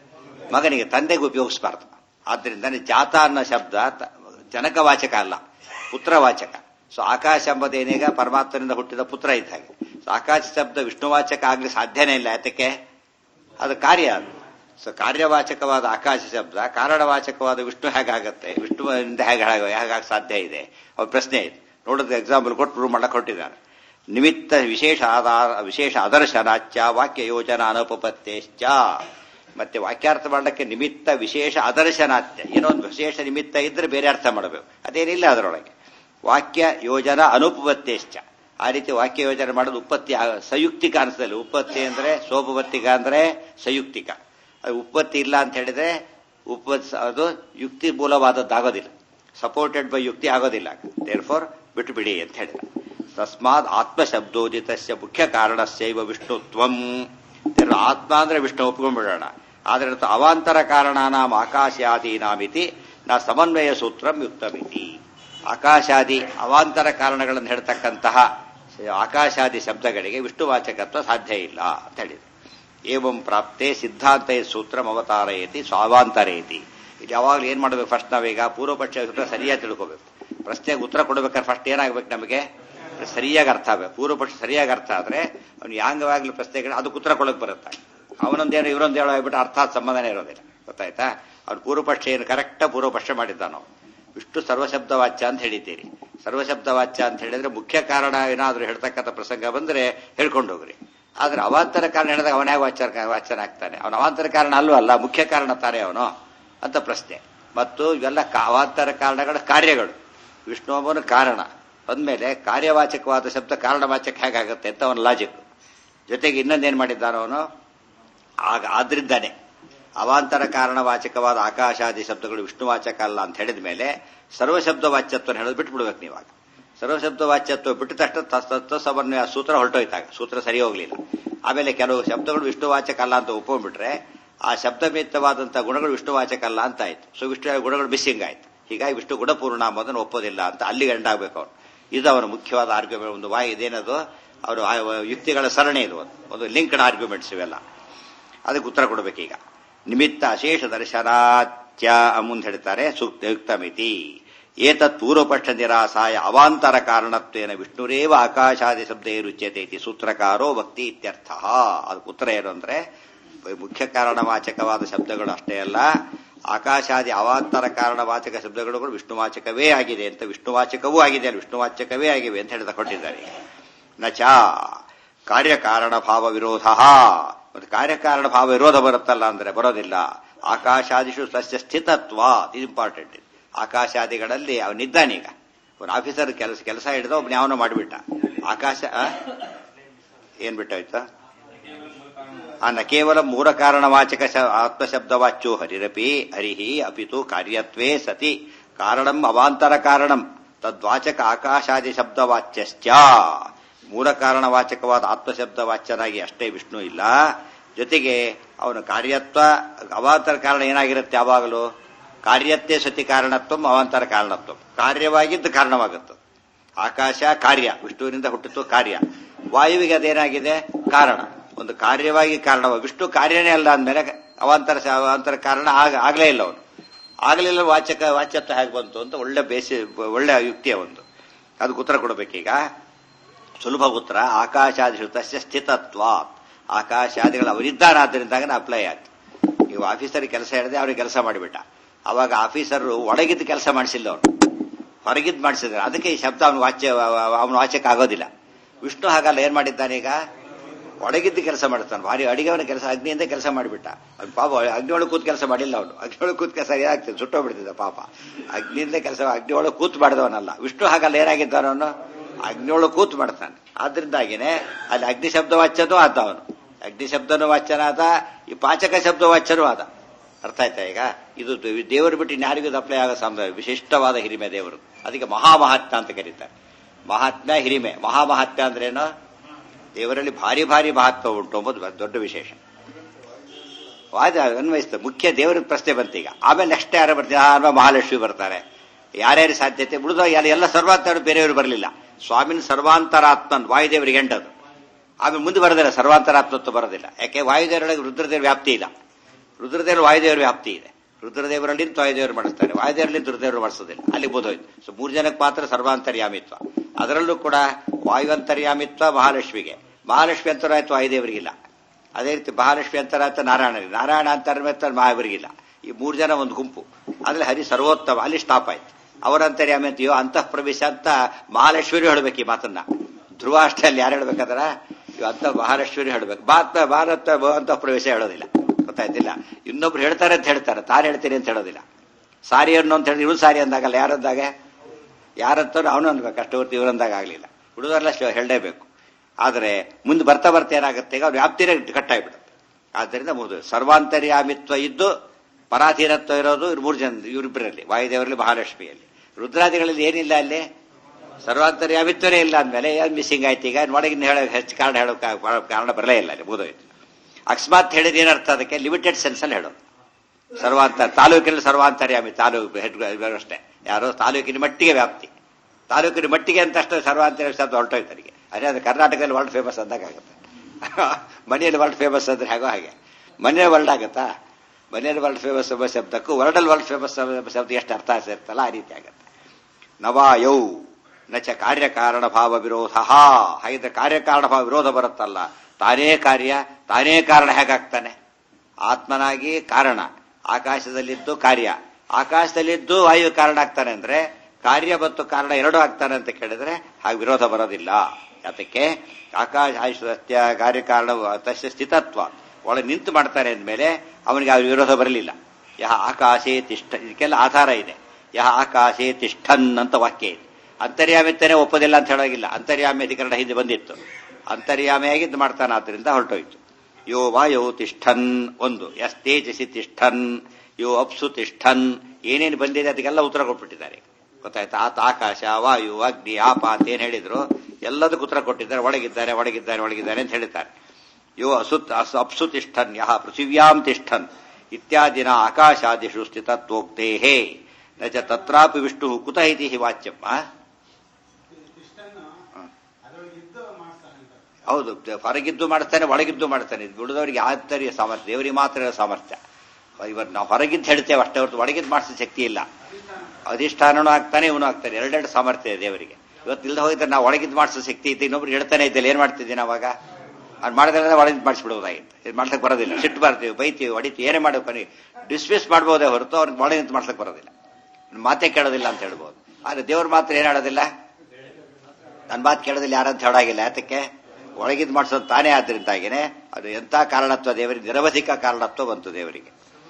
ಮಗನಿಗೆ ತಂದೆಗೆ ಉಪಯೋಗಿಸಬಾರ್ದು ಆದ್ರಿಂದ ಜಾತ ಅನ್ನೋ ಶಬ್ದ ತ- ಜನಕವಾಚಕ ಅಲ್ಲ ಪುತ್ರವಾಚಕ ಸೊ ಆಕಾಶ ಎಂಬುದೇನೀಗ ಪರಮಾತ್ಮನಿಂದ ಹುಟ್ಟಿದ ಪುತ್ರ ಇದ್ದ ಹಾಗೆ ಸೊ ಆಕಾಶ ಶಬ್ದ ವಿಷ್ಣುವಾಚಕ ಆಗ್ಲಿ ಸಾಧ್ಯನೇ ಇಲ್ಲ ಯಾತಕ್ಕೆ ಅದು ಕಾರ್ಯ ಅದು ಸೊ ಕಾರ್ಯವಾಚಕವಾದ ಆಕಾಶ ಶಬ್ದ ಕಾರಣವಾಚಕವಾದ ವಿಷ್ಣು ಹೇಗಾಗತ್ತೆ ವಿಷ್ಣುವಿನಿಂದ ಹೇಗೆ ಹೇಗಾಗ ಸಾಧ್ಯ ಇದೆ ಅವ್ರ ಪ್ರಶ್ನೆ ಇದೆ ನೋಡಿದ ಎಕ್ಸಾಂಪಲ್ ಕೊಟ್ಟು ಪ್ರೂವ್ ಮಾಡಕ್ಕೆ ಹೊಟ್ಟಿದ್ದಾನೆ ನಿಮಿತ್ತ ವಿಶೇಷ ಆಧಾರ ವಿಶೇಷ ಅದರ್ಶನಾಚ್ಯ ವಾಕ್ಯ ಯೋಜನಾ ಅನುಪಪತ್ತೇಶ್ಚ ಮತ್ತೆ ವಾಕ್ಯಾರ್ಥ ಮಾಡಕ್ಕೆ ನಿಮಿತ್ತ ವಿಶೇಷ ಅದರ್ಶನಾತ್ಯ ಏನೋ ಒಂದು ವಿಶೇಷ ನಿಮಿತ್ತ ಇದ್ರೆ ಬೇರೆ ಅರ್ಥ ಮಾಡಬೇಕು ಅದೇನಿಲ್ಲ ಅದರೊಳಗೆ ವಾಕ್ಯ ಯೋಜನಾ ಅನುಪಪತ್ತೇಶ್ಚ ಆ ರೀತಿ ವಾಕ್ಯ ಯೋಜನೆ ಮಾಡೋದು ಉತ್ಪತ್ತಿ ಆ- ಸಂಯುಕ್ತಿಕ ಅನಿಸದಲ್ಲಿ ಉತ್ಪತ್ತಿ ಅಂದ್ರೆ ಸೋಪವತ್ತಿಕ ಅಂದ್ರೆ ಸಂಯುಕ್ತಿಕ ಅದು ಉತ್ಪತ್ತಿ ಇಲ್ಲ ಅಂತ ಹೇಳಿದ್ರೆ ಉತ್ಪತ್ತಿ ಅದು ಯುಕ್ತಿ ಮೂಲವಾದದ್ದಾಗೋದಿಲ್ಲ ಸಪೋರ್ಟೆಡ್ ಬೈ ಯುಕ್ತಿ ಆಗೋದಿಲ್ಲ ದೇರ್ ಫಾರ್ ಬಿಟ್ಟು ಬಿಡಿ ಅಂತ ಹೇಳಿದ ತಸ್ಮಾತ್ ಆತ್ಮಶಬ್ದೋದಿತಸ್ಯ ಮುಖ್ಯ ಕಾರಣಸ್ಯೈವ ವಿಷ್ಣುತ್ವಂ ಇದರ ಆತ್ಮ ಅಂದ್ರೆ ವಿಷ್ಣು ಒಪ್ಕೊಂಡ್ಬಿಡೋಣ ಆದ್ರೆ ಅದು ಅವಾಂತರ ಕಾರಣಾನಾಂ ಆಕಾಶಾದೀನಾಮಿತಿ ನಾ ಸಮನ್ವಯ ಸೂತ್ರಂ ಯುಕ್ತಮಿತಿ ಆಕಾಶಾದಿ ಅವಾಂತರ ಕಾರಣಗಳನ್ನು ಹೇಳ್ತಕ್ಕಂತಹ ಆಕಾಶಾದಿ ಶಬ್ದಗಳಿಗೆ ವಿಷ್ಣುವಾಚಕತ್ವ ಸಾಧ್ಯ ಇಲ್ಲ ಅಂತ ಹೇಳಿದೆ ಏವಂ ಪ್ರಾಪ್ತೆ ಸಿದ್ಧಾಂತ ಸೂತ್ರಂ ಅವತಾರಯತಿ ಸ್ವಾವಾಂತರೇತಿ ಇದು ಯಾವಾಗಲೂ ಏನ್ ಮಾಡಬೇಕು ಫಸ್ಟ್ ನಾವೀಗ ಪೂರ್ವಪಕ್ಷ ಸೂತ್ರ ಸರಿಯಾಗಿ ತಿಳ್ಕೋಬೇಕು ಪ್ರಶ್ನೆಗೆ ಉತ್ತರ ಕೊಡ್ಬೇಕಾದ್ರೆ ಫಸ್ಟ್ ಏನಾಗಬೇಕು ನಮಗೆ ಸರಿಯಾಗಿ ಅರ್ಥ ಆಗಬೇಕು ಪೂರ್ವಪಕ್ಷ ಸರಿಯಾಗಿ ಅರ್ಥ ಆದ್ರೆ ಅವ್ನು ಯಾಂಗವಾಗ್ಲಿ ಪ್ರಶ್ನೆಗಳು ಅದಕ್ಕೆ ಉತ್ತರ ಕೊಡಕ್ ಬರುತ್ತೆ ಅವನೊಂದೇನೋ ಇವರೊಂದು ಹೇಳೋ ಆಗ್ಬಿಟ್ಟು ಅರ್ಥಾತ್ ಸಂಬಂಧನೇ ಇರೋದಿಲ್ಲ ಗೊತ್ತಾಯ್ತಾ ಅವ್ನು ಪೂರ್ವಪಕ್ಷ ಏನು ಕರೆಕ್ಟ್ ಪೂರ್ವಪಕ್ಷ ಮಾಡಿದ್ದಾನೋ ವಿಷ್ಣು ಸರ್ವಶಬ್ದ ವಾಚ್ಯ ಅಂತ ಹೇಳಿದ್ದೀರಿ ಸರ್ವಶಬ್ದ ವಾಚ್ಯ ಅಂತ ಹೇಳಿದ್ರೆ ಮುಖ್ಯ ಕಾರಣ ಏನಾದ್ರೂ ಹೇಳ್ತಕ್ಕಂಥ ಪ್ರಸಂಗ ಬಂದ್ರೆ ಹೇಳ್ಕೊಂಡು ಹೋಗ್ರಿ ಆದ್ರೆ ಅವಾಂತರ ಕಾರಣ ಹೇಳಿದಾಗ ಅವನ ಹೇಗೆ ವಾಚ್ಯ ವಾಚ್ಯನಾಗ್ತಾನೆ ಅವನ ಅವಾಂತರ ಕಾರಣ ಅಲ್ವಲ್ಲ ಅಲ್ಲ ಮುಖ್ಯ ಕಾರಣ ತಾನೇ ಅವನು ಅಂತ ಪ್ರಶ್ನೆ ಮತ್ತು ಇವೆಲ್ಲ ಕಾ- ಅವಾಂತರ ಕಾರಣಗಳ ಕಾರ್ಯಗಳು ವಿಷ್ಣು ಒಬ್ಬನು ಕಾರಣ ಅಂದಮೇಲೆ ಕಾರ್ಯವಾಚಕವಾದ ಶಬ್ದ ಕಾರಣವಾಚಕ ಹೇಗಾಗುತ್ತೆ ಅಂತ ಅವನ ಲಾಜಿಕ್ ಜೊತೆಗೆ ಇನ್ನೊಂದೇನು ಮಾಡಿದ್ದಾನೋ ಅವನು ಆಗ ಆದ್ರಿಂದಾನೆ ಅವಾಂತರ ಕಾರಣವಾಚಕವಾದ ಆಕಾಶಾದಿ ಶಬ್ದಗಳು ವಿಷ್ಣುವಾಚಕ ಅಲ್ಲ ಅಂತ ಹೇಳಿದ ಮೇಲೆ ಸರ್ವಶಬ್ದ ವಾಚ್ಯತ್ವ ಹೇಳೋದು ಬಿಟ್ಬಿಡ್ಬೇಕು ನೀವಾಗ ಸರ್ವಶಬ್ದ ವಾಚ್ಯತ್ವ ಬಿಟ್ಟ ತಕ್ಷಣ ತ- ತತ್ವ ಸಮನ್ವಯ ಸೂತ್ರ ಹೊರಟೋಯ್ತಾಗ ಸೂತ್ರ ಸರಿ ಹೋಗ್ಲಿಲ್ಲ ಆಮೇಲೆ ಕೆಲವು ಶಬ್ದಗಳು ವಿಷ್ಣುವಾಚಕ ಅಲ್ಲ ಅಂತ ಒಪ್ಕೊಂಡ್ಬಿಟ್ರೆ ಆ ಶಬ್ದಮಿತ್ತವಾದಂತಹ ಗುಣಗಳು ವಿಷ್ಣುವಾಚಕ ಅಲ್ಲ ಅಂತ ಆಯ್ತು ಸೊ ವಿಷ್ಣು ಗುಣಗಳು ಮಿಸ್ಸಿಂಗ್ ಆಯ್ತು ಹೀಗಾಗಿ ವಿಷ್ಣು ಗುಣಪೂರ್ಣ ಎಂಬುದನ್ನು ಒಪ್ಪೋದಿಲ್ಲ ಅಂತ ಅಲ್ಲಿಗೆ ಎಂಡಾಗಬೇಕು ಅವನು ಇದು ಅವನ ಮುಖ್ಯವಾದ ಆರ್ಗ್ಯುಮೆಂಟ್ ಒಂದು ವಾಯ್ ಇದೇನದು ಅವರು ಆ ಯುಕ್ತಿಗಳ ಸರಣಿ ಇದು ಒಂದು. ಒಂದು ಲಿಂಕ್ಡ್ ಆರ್ಗ್ಯುಮೆಂಟ್ಸ್ ಇವೆಲ್ಲ ಅದಕ್ಕೆ ಉತ್ತರ ಕೊಡಬೇಕೀಗ ನಿಮಿತ್ತ ಅಶೇಷ ದರ್ಶನಾತ್ಯ ಮುಂದೆ ಹೇಳ್ತಾರೆ ಸೂಕ್ತ ಯುಕ್ತಮಿತಿ ಏತತ್ ಪೂರ್ವಪಕ್ಷ ನಿರಾಸಾಯ ಅವಾಂತರ ಕಾರಣತ್ವೇನ ವಿಷ್ಣುರೇವ ಆಕಾಶಾದಿ ಶಬ್ದ ರುಚ್ಯತೆ ಇತಿ ಸೂತ್ರಕಾರೋ ಭಕ್ತಿ ಇತ್ಯರ್ಥ ಅದಕ್ಕೆ ಉತ್ತರ ಏನು ಅಂದ್ರೆ ಮುಖ್ಯ ಕಾರಣವಾಚಕವಾದ ಶಬ್ದಗಳು ಅಷ್ಟೇ ಅಲ್ಲ ಆಕಾಶಾದಿ ಅವಾಂತರ ಕಾರಣವಾಚಕ ಶಬ್ದಗಳು ಕೂಡ ವಿಷ್ಣುವಾಚಕವೇ ಆಗಿದೆ ಅಂತ ವಿಷ್ಣುವಾಚಕವೂ ಆಗಿದೆ ಅಲ್ಲಿ ವಿಷ್ಣುವಾಚಕವೇ ಆಗಿವೆ ಅಂತ ಹೇಳಿದ ಕೊಟ್ಟಿದ್ದಾರೆ ನಚ ಕಾರ್ಯಕಾರಣ ಭಾವ ವಿರೋಧ ಮತ್ತೆ ಕಾರ್ಯಕಾರಣ ಭಾವ ವಿರೋಧ ಬರುತ್ತಲ್ಲ ಅಂದ್ರೆ ಬರೋದಿಲ್ಲ ಆಕಾಶಾದಿಷು ಸಸ್ಯ ಸ್ಥಿತತ್ವ ಇದು ಇಂಪಾರ್ಟೆಂಟ್ ಆಕಾಶಾದಿಗಳಲ್ಲಿ ಅವನಿದ್ದಾನೀಗ ಒಂದು ಆಫೀಸರ್ ಕೆಲಸ ಕೆಲಸ ಹಿಡಿದ ಒಬ್ಬನ ಯಾವನೋ ಮಾಡಿಬಿಟ್ಟ ಆಕಾಶ ಆ? ಏನ್ ಬಿಟ್ಟಾಯ್ತಾ ಅನ್ನ ಕೇವಲ ಮೂಲ ಕಾರಣವಾಚಕ ಶ- ಆತ್ಮಶಬ್ದವಾಚ್ಯೋ ಹರಿರಪಿ ಹರಿಹಿ ಅಪಿತು ಕಾರ್ಯತ್ವೇ ಸತಿ ಕಾರಣಂ ಅವಾಂತರ ಕಾರಣಂ ತದ್ವಾಚಕ ಆಕಾಶಾದಿ ಶಬ್ದವಾಚ್ಯಶ್ಚ ಮೂಲ ಕಾರಣವಾಚಕವಾದ ಆತ್ಮಶಬ್ದವಾಚ್ಯನಾಗಿ ಅಷ್ಟೇ ವಿಷ್ಣು ಇಲ್ಲ ಜೊತೆಗೆ ಅವನ ಕಾರ್ಯತ್ವ ಅವಾಂತರ ಕಾರಣ ಏನಾಗಿರುತ್ತೆ ಯಾವಾಗಲೂ ಕಾರ್ಯತ್ವೇ ಸತಿ ಕಾರಣತ್ವ ಅವಾಂತರ ಕಾರಣತ್ವ ಕಾರ್ಯವಾಗಿದ್ದು ಕಾರಣವಾಗುತ್ತೆ ಆಕಾಶ ಕಾರ್ಯ ವಿಷ್ಣುವಿನಿಂದ ಹುಟ್ಟಿತು ಕಾರ್ಯ ವಾಯುವಿಗೆ ಅದೇನಾಗಿದೆ ಕಾರಣ ಒಂದು ಕಾರ್ಯವಾಗಿ ಕಾರಣ ವಿಷ್ಣು ಕಾರ್ಯನೇ ಅಲ್ಲ ಅಂದ್ಮೇಲೆ ಅವಾಂತರ ಅವಾಂತರ ಕಾರಣ ಆಗ ಆಗ್ಲೇ ಇಲ್ಲ ಅವನು ಆಗ್ಲಿಲ್ಲ ವಾಚಕ ವಾಚ್ಯತ್ವ ಹೇಗೆ ಬಂತು ಅಂತ ಒಳ್ಳೆ ಬೇಸಿ ಒಳ್ಳೆ ಯುಕ್ತಿಯ ಒಂದು ಅದಕ್ಕೆ ಉತ್ತರ ಕೊಡಬೇಕೀಗ ಸುಲಭ ಉತ್ತರ ಆಕಾಶಾದಿ ತಸ್ಯ ಸ್ಥಿತತ್ವ ಆಕಾಶಾದಿಗಳು ಅವರಿದ್ದಾರಾದ್ದರಿಂದಾಗ ಅಪ್ಲೈ ಆಯ್ತು ನೀವು ಆಫೀಸರ್ ಕೆಲಸ ಹೇಳಿದೆ ಅವ್ರಿಗೆ ಕೆಲಸ ಮಾಡಿಬಿಟ್ಟ ಅವಾಗ ಆಫೀಸರ್ ಒಳಗಿದ್ದು ಕೆಲಸ ಮಾಡಿಸಿಲ್ಲ ಅವನು ಹೊರಗಿದ್ದು ಮಾಡಿಸಿದ್ರೆ ಅದಕ್ಕೆ ಈ ಶಬ್ದ ಅವನು ವಾಚ್ಯ ಅವನ ವಾಚ್ಯಕ್ಕೆ ಆಗೋದಿಲ್ಲ ವಿಷ್ಣು ಹಾಗಲ್ಲ ಏನ್ ಮಾಡಿದ್ದಾನೆ ಈಗ ಒಳಗಿದ್ದು ಕೆಲಸ ಮಾಡ್ತಾನೆ ಭಾರಿ ಅಡಿಗೆ ಅವನ ಕೆಲಸ ಅಗ್ನಿಯಿಂದ ಕೆಲಸ ಮಾಡಿಬಿಟ್ಟ ಅವ್ನು ಪಾಪ ಅಗ್ನಿ ಒಳಗೆ ಕೂತ್ ಕೆಲಸ ಮಾಡಿಲ್ಲ ಅವನು ಅಗ್ನಿ ಒಳಗೆ ಕೂತ್ ಕೆಲಸ ಏನಾಗ್ತದೆ ಸುಟ್ಟೋಗ್ಬಿಡ್ತಿದ್ದ ಪಾಪ ಅಗ್ನಿಯಿಂದ ಕೆಲಸ ಅಗ್ನಿ ಒಳಗೆ ಕೂತ್ ಮಾಡಿದವನಲ್ಲ ವಿಷ್ಣು ಹಾಗಲ್ಲ ಏನಾಗಿದ್ದಾನ ಅವನು ಅಗ್ನಿ ಒಳಗೆ ಕೂತ್ ಮಾಡ್ತಾನೆ ಆದ್ರಿಂದಾಗಿನೇ ಅಲ್ಲಿ ಅಗ್ನಿ ಶಬ್ದ ವಾಚ್ಯನೂ ಆದ ಅವನು ಅಗ್ನಿ ಶಬ್ದನೂ ವಾಚ್ಯನಾದ ಈ ಪಾಚಕ ಶಬ್ದ ವಾಚ್ಯನೂ ಆದ ಅರ್ಥ ಆಯ್ತಾ ಈಗ ಇದು ದೇವರು ಬಿಟ್ಟು ಇನ್ಯಾರಿಗೂ ಇದು ಅಪ್ಲೈ ಆಗೋ ಸಂಭವ ವಿಶಿಷ್ಟವಾದ ಹಿರಿಮೆ ದೇವರು ಅದಕ್ಕೆ ಮಹಾಮಹಾತ್ಮ ಅಂತ ಕರೀತಾರೆ ಮಹಾತ್ಮ ಹಿರಿಮೆ ಮಹಾಮಹಾತ್ಮ ಅಂದ್ರೇನು ದೇವರಲ್ಲಿ ಭಾರಿ ಭಾರಿ ಮಹತ್ವ ಉಂಟು ಎಂಬುದು ದೊಡ್ಡ ವಿಶೇಷ ವಾದ ಅನ್ವಯಿಸ್ತದೆ ಮುಖ್ಯ ದೇವರ ಪ್ರಶ್ನೆ ಬಂತು ಈಗ ಆಮೇಲೆ ನೆಕ್ಸ್ಟ್ ಯಾರು ಬರ್ತಾರೆ ಆಮೇಲೆ ಮಹಾಲಕ್ಷ್ಮಿ ಬರ್ತಾರೆ ಯಾರ್ಯಾರ ಸಾಧ್ಯತೆ ಉಳಿದ ಎಲ್ಲ ಎಲ್ಲ ಸರ್ವಾಂತರ ಬೇರೆಯವರು ಬರಲಿಲ್ಲ ಸ್ವಾಮಿನ ಸರ್ವಾಂತರಾತ್ಮನ್ ವಾಯುದೇವರಿಗೆ ಎಂಟದು ಆಮೇಲೆ ಮುಂದೆ ಬರೋದಿಲ್ಲ ಸರ್ವಾಂತರಾತ್ಮತ್ವ ಬರೋದಿಲ್ಲ ಯಾಕೆ ವಾಯುದೇವರೊಳಗೆ ರುದ್ರದೇವರ ವ್ಯಾಪ್ತಿ ಇಲ್ಲ ರುದ್ರದೇವರು ವಾಯುದೇವರ ವ್ಯಾಪ್ತಿ ಇದೆ ರುದ್ರದೇವರಲ್ಲಿ ವಾಯುದೇವರು ಮಾಡಿಸ್ತಾರೆ ವಾಯುದೇವರಲ್ಲಿ ರುದ್ರದೇವರು ಮಾಡಿಸೋದಿಲ್ಲ ಅಲ್ಲಿ ಬೋಧೋಯ್ತು ಸೊ ಮೂರು ಜನಕ್ಕೆ ಮಾತ್ರ ಸರ್ವಾಂತರ್ಯಾಮಿತ್ವ ಅದರಲ್ಲೂ ಕೂಡ ವಾಯುವಂತರ್ಯಾಮಿತ್ವ ಮಹಾಲಕ್ಷ್ಮಿಗೆ ಮಹಾಲಕ್ಷ್ಮಿ ಅಂತರಾಯ್ತು ವಾಯುದೇವರಿಗಿಲ್ಲ ಅದೇ ರೀತಿ ಮಹಾಲಕ್ಷ್ಮಿ ಅಂತರಾಯ್ತು ನಾರಾಯಣರಿಗೆ ನಾರಾಯಣ ಅಂತರ್ಮೇತ್ತ ಮಹಾವರಿಗಿಲ್ಲ ಈ ಮೂರು ಜನ ಒಂದು ಗುಂಪು ಅದ್ರಲ್ಲಿ ಹರಿ ಸರ್ವೋತ್ತಮ ಅಲ್ಲಿ ಸ್ಟಾಪ್ ಆಯ್ತು ಅವರ ಅಂತರ್ಯಾಮಿ ಅಂತೀಯೋ ಅಂತಃ ಪ್ರವೇಶ ಅಂತ ಮಹಾಲಕ್ಷ್ಮೀರು ಹೇಳ್ಬೇಕು ಈ ಮಾತನ್ನ ಧ್ರುವ ಅಷ್ಟೇ ಅಲ್ಲಿ ಯಾರು ಹೇಳ್ಬೇಕಾದ್ರ ಇವ್ ಅಂತ ಮಹಾಲಕ್ಷ್ಮೀರು ಹೇಳ್ಬೇಕು ಭಾರತ ಭಾರತ ಅಂತಃ ಪ್ರವೇಶ ಹೇಳೋದಿಲ್ಲ ಗೊತ್ತಾಯ್ತಿಲ್ಲ ಇನ್ನೊಬ್ರು ಹೇಳ್ತಾರೆ ಅಂತ ಹೇಳ್ತಾರೆ ತಾನು ಹೇಳ್ತೀನಿ ಅಂತ ಹೇಳೋದಿಲ್ಲ ಸಾರಿ ಅನ್ನೋ ಅಂತ ಹೇಳಿ ಇವನು ಸಾರಿ ಅಂದಾಗಲ್ಲ ಯಾರಂದಾಗ ಯಾರಂತವ್ರು ಅವನು ಅನ್ಬೇಕು ಅಷ್ಟು ಹೊತ್ತು ಇವರಂದಾಗ ಆಗ್ಲಿಲ್ಲ ಹುಡುಗರೆಲ್ಲ ಹೇಳಲೇಬೇಕು ಆದರೆ ಮುಂದೆ ಬರ್ತಾ ಬರ್ತಾ ಏನಾಗುತ್ತೆ ಈಗ ಅವ್ರ ವ್ಯಾಪ್ತಿನೇ ಕಟ್ಟಾಗ್ಬಿಡುತ್ತೆ ಆದ್ದರಿಂದ ಮುಗಿದು ಸರ್ವಾಂತರ್ಯಾಮಿತ್ವ ಇದ್ದು ಪರಾಧೀನತ್ವ ಇರೋದು ಇವ್ರು ಮೂರು ಜನ ಇವರಿಬ್ಬರಲ್ಲಿ ವಾಯುದೇವರಲ್ಲಿ ಮಹಾಲಕ್ಷ್ಮಿಯಲ್ಲಿ ರುದ್ರಾದಿಗಳಲ್ಲಿ ಏನಿಲ್ಲ ಅಲ್ಲಿ ಸರ್ವಾಂತರ್ಯಾಮಿತ್ವನೇ ಇಲ್ಲ ಅಂದಮೇಲೆ ಏನು ಮಿಸ್ಸಿಂಗ್ ಆಯ್ತು ಈಗ ಒಳಗಿನ ಹೇಳೋ ಹೆಚ್ಚು ಕಾರಣ ಹೇಳೋ ಕಾರಣ ಬರಲೇ ಇಲ್ಲ ಅಲ್ಲಿ ಮುಗಿದೋಯ್ತು ಅಕಸ್ಮಾತ್ ಹೇಳಿದ ಏನರ್ಥ ಅದಕ್ಕೆ ಲಿಮಿಟೆಡ್ ಸೆನ್ಸ್ ಅಲ್ಲಿ ಹೇಳೋದು ಸರ್ವಾಂತರ ತಾಲೂಕಿನಲ್ಲಿ ಸರ್ವಾಂತರ್ಯಾಮಿ ತಾಲೂಕು ಹೆಡ್ ಅಷ್ಟೇ ಯಾರು ತಾಲೂಕಿನ ಮಟ್ಟಿಗೆ ವ್ಯಾಪ್ತಿ ತಾಲೂಕಿನ ಮಟ್ಟಿಗೆ ಅಂತ ಅಷ್ಟೇ ಸರ್ವಾಂತರ ಶಬ್ದ ಹೊರಟೋಯ್ತು ನನಗೆ ಅದೇ ಅದು ಕರ್ನಾಟಕದಲ್ಲಿ ವರ್ಲ್ಡ್ ಫೇಮಸ್ ಅಂದಾಗುತ್ತೆ ಮನೆಯಲ್ಲಿ ವರ್ಲ್ಡ್ ಫೇಮಸ್ ಅಂದ್ರೆ ಹೇಗೋ ಹಾಗೆ ಮನೆಯಲ್ಲಿ ವರ್ಲ್ಡ್ ಆಗುತ್ತಾ ಮನೆಯಲ್ಲಿ ವರ್ಲ್ಡ್ ಫೇಮಸ್ ಎಂಬ ಶಬ್ದಕ್ಕೂ ವರ್ಲ್ಡಲ್ಲಿ ವರ್ಲ್ಡ್ ಫೇಮಸ್ ಶಬ್ದ ಎಷ್ಟು ಅರ್ಥ ಇರ್ತಲ್ಲ ಆ ರೀತಿ ಆಗುತ್ತೆ ನವಾಯೌ ನಚ ಕಾರ್ಯಕಾರಣ ಭಾವ ವಿರೋಧ ಹಾಗಿದ್ರೆ ಕಾರ್ಯಕಾರಣ ಭಾವ ವಿರೋಧ ಬರುತ್ತಲ್ಲ ತಾನೇ ಕಾರ್ಯ ತಾನೇ ಕಾರಣ ಹೇಗಾಗ್ತಾನೆ ಆತ್ಮನಾಗಿ ಕಾರಣ ಆಕಾಶದಲ್ಲಿದ್ದು ಕಾರ್ಯ ಆಕಾಶದಲ್ಲಿದ್ದು ವಾಯು ಕಾರಣ ಆಗ್ತಾನೆ ಅಂದ್ರೆ ಕಾರ್ಯ ಮತ್ತು ಕಾರಣ ಎರಡೂ ಆಗ್ತಾನೆ ಅಂತ ಕೇಳಿದ್ರೆ ಹಾಗೆ ವಿರೋಧ ಬರೋದಿಲ್ಲ ಅದಕ್ಕೆ ಆಕಾಶ ಆಯುಷ್ಯ ಕಾರ್ಯಕಾರಣ ತಸ್ಯ ಸ್ಥಿತತ್ವ ಒಳಗೆ ನಿಂತು ಮಾಡ್ತಾನೆ ಅಂದಮೇಲೆ ಅವನಿಗೆ ಆ ವಿರೋಧ ಬರಲಿಲ್ಲ ಯಹ ಆಕಾಶೇ ತಿಷ್ಠ ಇದಕ್ಕೆಲ್ಲ ಆಧಾರ ಇದೆ ಯಹ ಆಕಾಶೇ ತಿಷ್ಠನ್ ಅಂತ ವಾಕ್ಯ ಇದೆ ಅಂತರ್ಯಾಮಿತ್ತನೇ ಒಪ್ಪೋದಿಲ್ಲ ಅಂತ ಹೇಳೋಗಿಲ್ಲ ಅಂತರ್ಯಾಮಿ ಅಧಿಕರಣ ಹಿಂದೆ ಬಂದಿತ್ತು ಅಂತರ್ಯಾಮಿಯಾಗಿದ್ದು ಮಾಡ್ತಾನೆ ಆದ್ರಿಂದ ಹೊರಟೋಯ್ತು ಯೋ ವಾಯೋ ತಿಷ್ಠನ್ ಒಂದು ಎಸ್ ತೇಜಸಿ ತಿಷ್ಠನ್ ಯೋ ಅಪ್ಸು ತಿಷ್ಠನ್ ಏನೇನು ಬಂದಿದೆ ಅದಕ್ಕೆಲ್ಲ ಉತ್ತರ ಕೊಟ್ಬಿಟ್ಟಿದ್ದಾರೆ ಗೊತ್ತಾಯ್ತಾ ಆತ ಆಕಾಶ ವಾಯು ಅಗ್ನಿ ಆಪ ಅಂತ ಏನ್ ಹೇಳಿದ್ರು ಎಲ್ಲದಕ್ಕೂ ಉತ್ತರ ಕೊಟ್ಟಿದ್ದಾರೆ ಒಳಗಿದ್ದಾರೆ ಒಳಗಿದ್ದಾರೆ ಒಳಗಿದ್ದಾರೆ ಅಂತ ಹೇಳಿದ್ದಾರೆ ಯೋ ಅಸುತ್ ಅಪ್ಸು ತಿಷ್ಠನ್ ಯಹ ಪೃಥಿವ್ಯಾಂ ತಿಷ್ಠನ್ ಇತ್ಯಾದಿನ ಆಕಾಶಾದಿಷು ಸ್ಥಿತತ್ವೋಕ್ತೇ ನಚ ತತ್ರಾಪಿ ವಿಷ್ಣು ಕುತ ಇತಿ ವಾಚ್ಯಂ ಹೌದು ಹೊರಗಿದ್ದು ಮಾಡ್ತಾನೆ ಒಳಗಿದ್ದು ಮಾಡ್ತಾನೆ ಬಿಡದವ್ರಿಗೆ ಆತರಿಯ ಸಾಮರ್ಥ್ಯ ದೇವರಿಗೆ ಮಾತ್ರ ಸಾಮರ್ಥ್ಯ ಇವತ್ತು ನಾವು ಹೊರಗಿದ್ದು ಹೇಳ್ತೇವೆ ಅಷ್ಟೇ ಹೊರತು ಒಳಗಿದ್ದು ಮಾಡಿಸೋ ಶಕ್ತಿ ಇಲ್ಲ ಅಧಿಷ್ಠಾನನೂ ಆಗ್ತಾನೆ ಇವನು ಆಗ್ತಾನೆ ಎರಡೆರಡು ಸಾಮರ್ಥ್ಯ ಇದೆ ದೇವರಿಗೆ ಇವತ್ತು ಇಲ್ಲದೆ ಹೋಗಿದ್ರೆ ನಾವು ಒಳಗಿದ್ದು ಮಾಡಿಸೋ ಶಕ್ತಿ ಇತ್ತು ಇನ್ನೊಬ್ರು ಹೇಳ್ತಾನೆ ಇದ್ದಲ್ಲಿ ಏನ್ ಮಾಡ್ತಿದ್ದೀನಿ ಅವಾಗ ಅದು ಮಾಡಿದ್ರೆ ಒಳಗಿದ್ದು ಮಾಡಿಸ್ಬಿಡೋದಾಗಿತ್ತು ಇದು ಮಾಡ್ಲಿಕ್ಕೆ ಬರೋದಿಲ್ಲ ಸಿಟ್ಟು ಬರ್ತೀವಿ ಬೈತೀವಿ ಹೊಡಿತೀವಿ ಏನೇ ಮಾಡೋ ಬನ್ನಿ ಡಿಸ್ಮಿಸ್ ಮಾಡ್ಬೋದೇ ಹೊರತು ಅವ್ರಿಗೆ ಒಳಗಿದ್ದು ಮಾಡ್ಲಿಕ್ಕೆ ಬರೋದಿಲ್ಲ ಮಾತೇ ಕೇಳೋದಿಲ್ಲ ಅಂತ ಹೇಳ್ಬೋದು ಆದ್ರೆ ದೇವ್ರ ಮಾತ್ರ ಏನ್ ಹೇಳೋದಿಲ್ಲ ನನ್ನ ಮಾತು ಕೇಳೋದಿಲ್ಲ ಯಾರಂತ ಹೇಳಾಗಿಲ್ಲ ಯಾತಕ್ಕೆ ಒಳಗಿದ್ ಮಾಡಿಸೋದು ತಾನೇ ಆದ್ರಿಂದಾಗಿನೇ ಅದು ಎಂಥ ಕಾರಣತ್ವ ದೇವರಿಗೆ ನಿರವಧಿಕ ಕಾರಣತ್ವ ಬಂತು ದೇವರಿಗೆ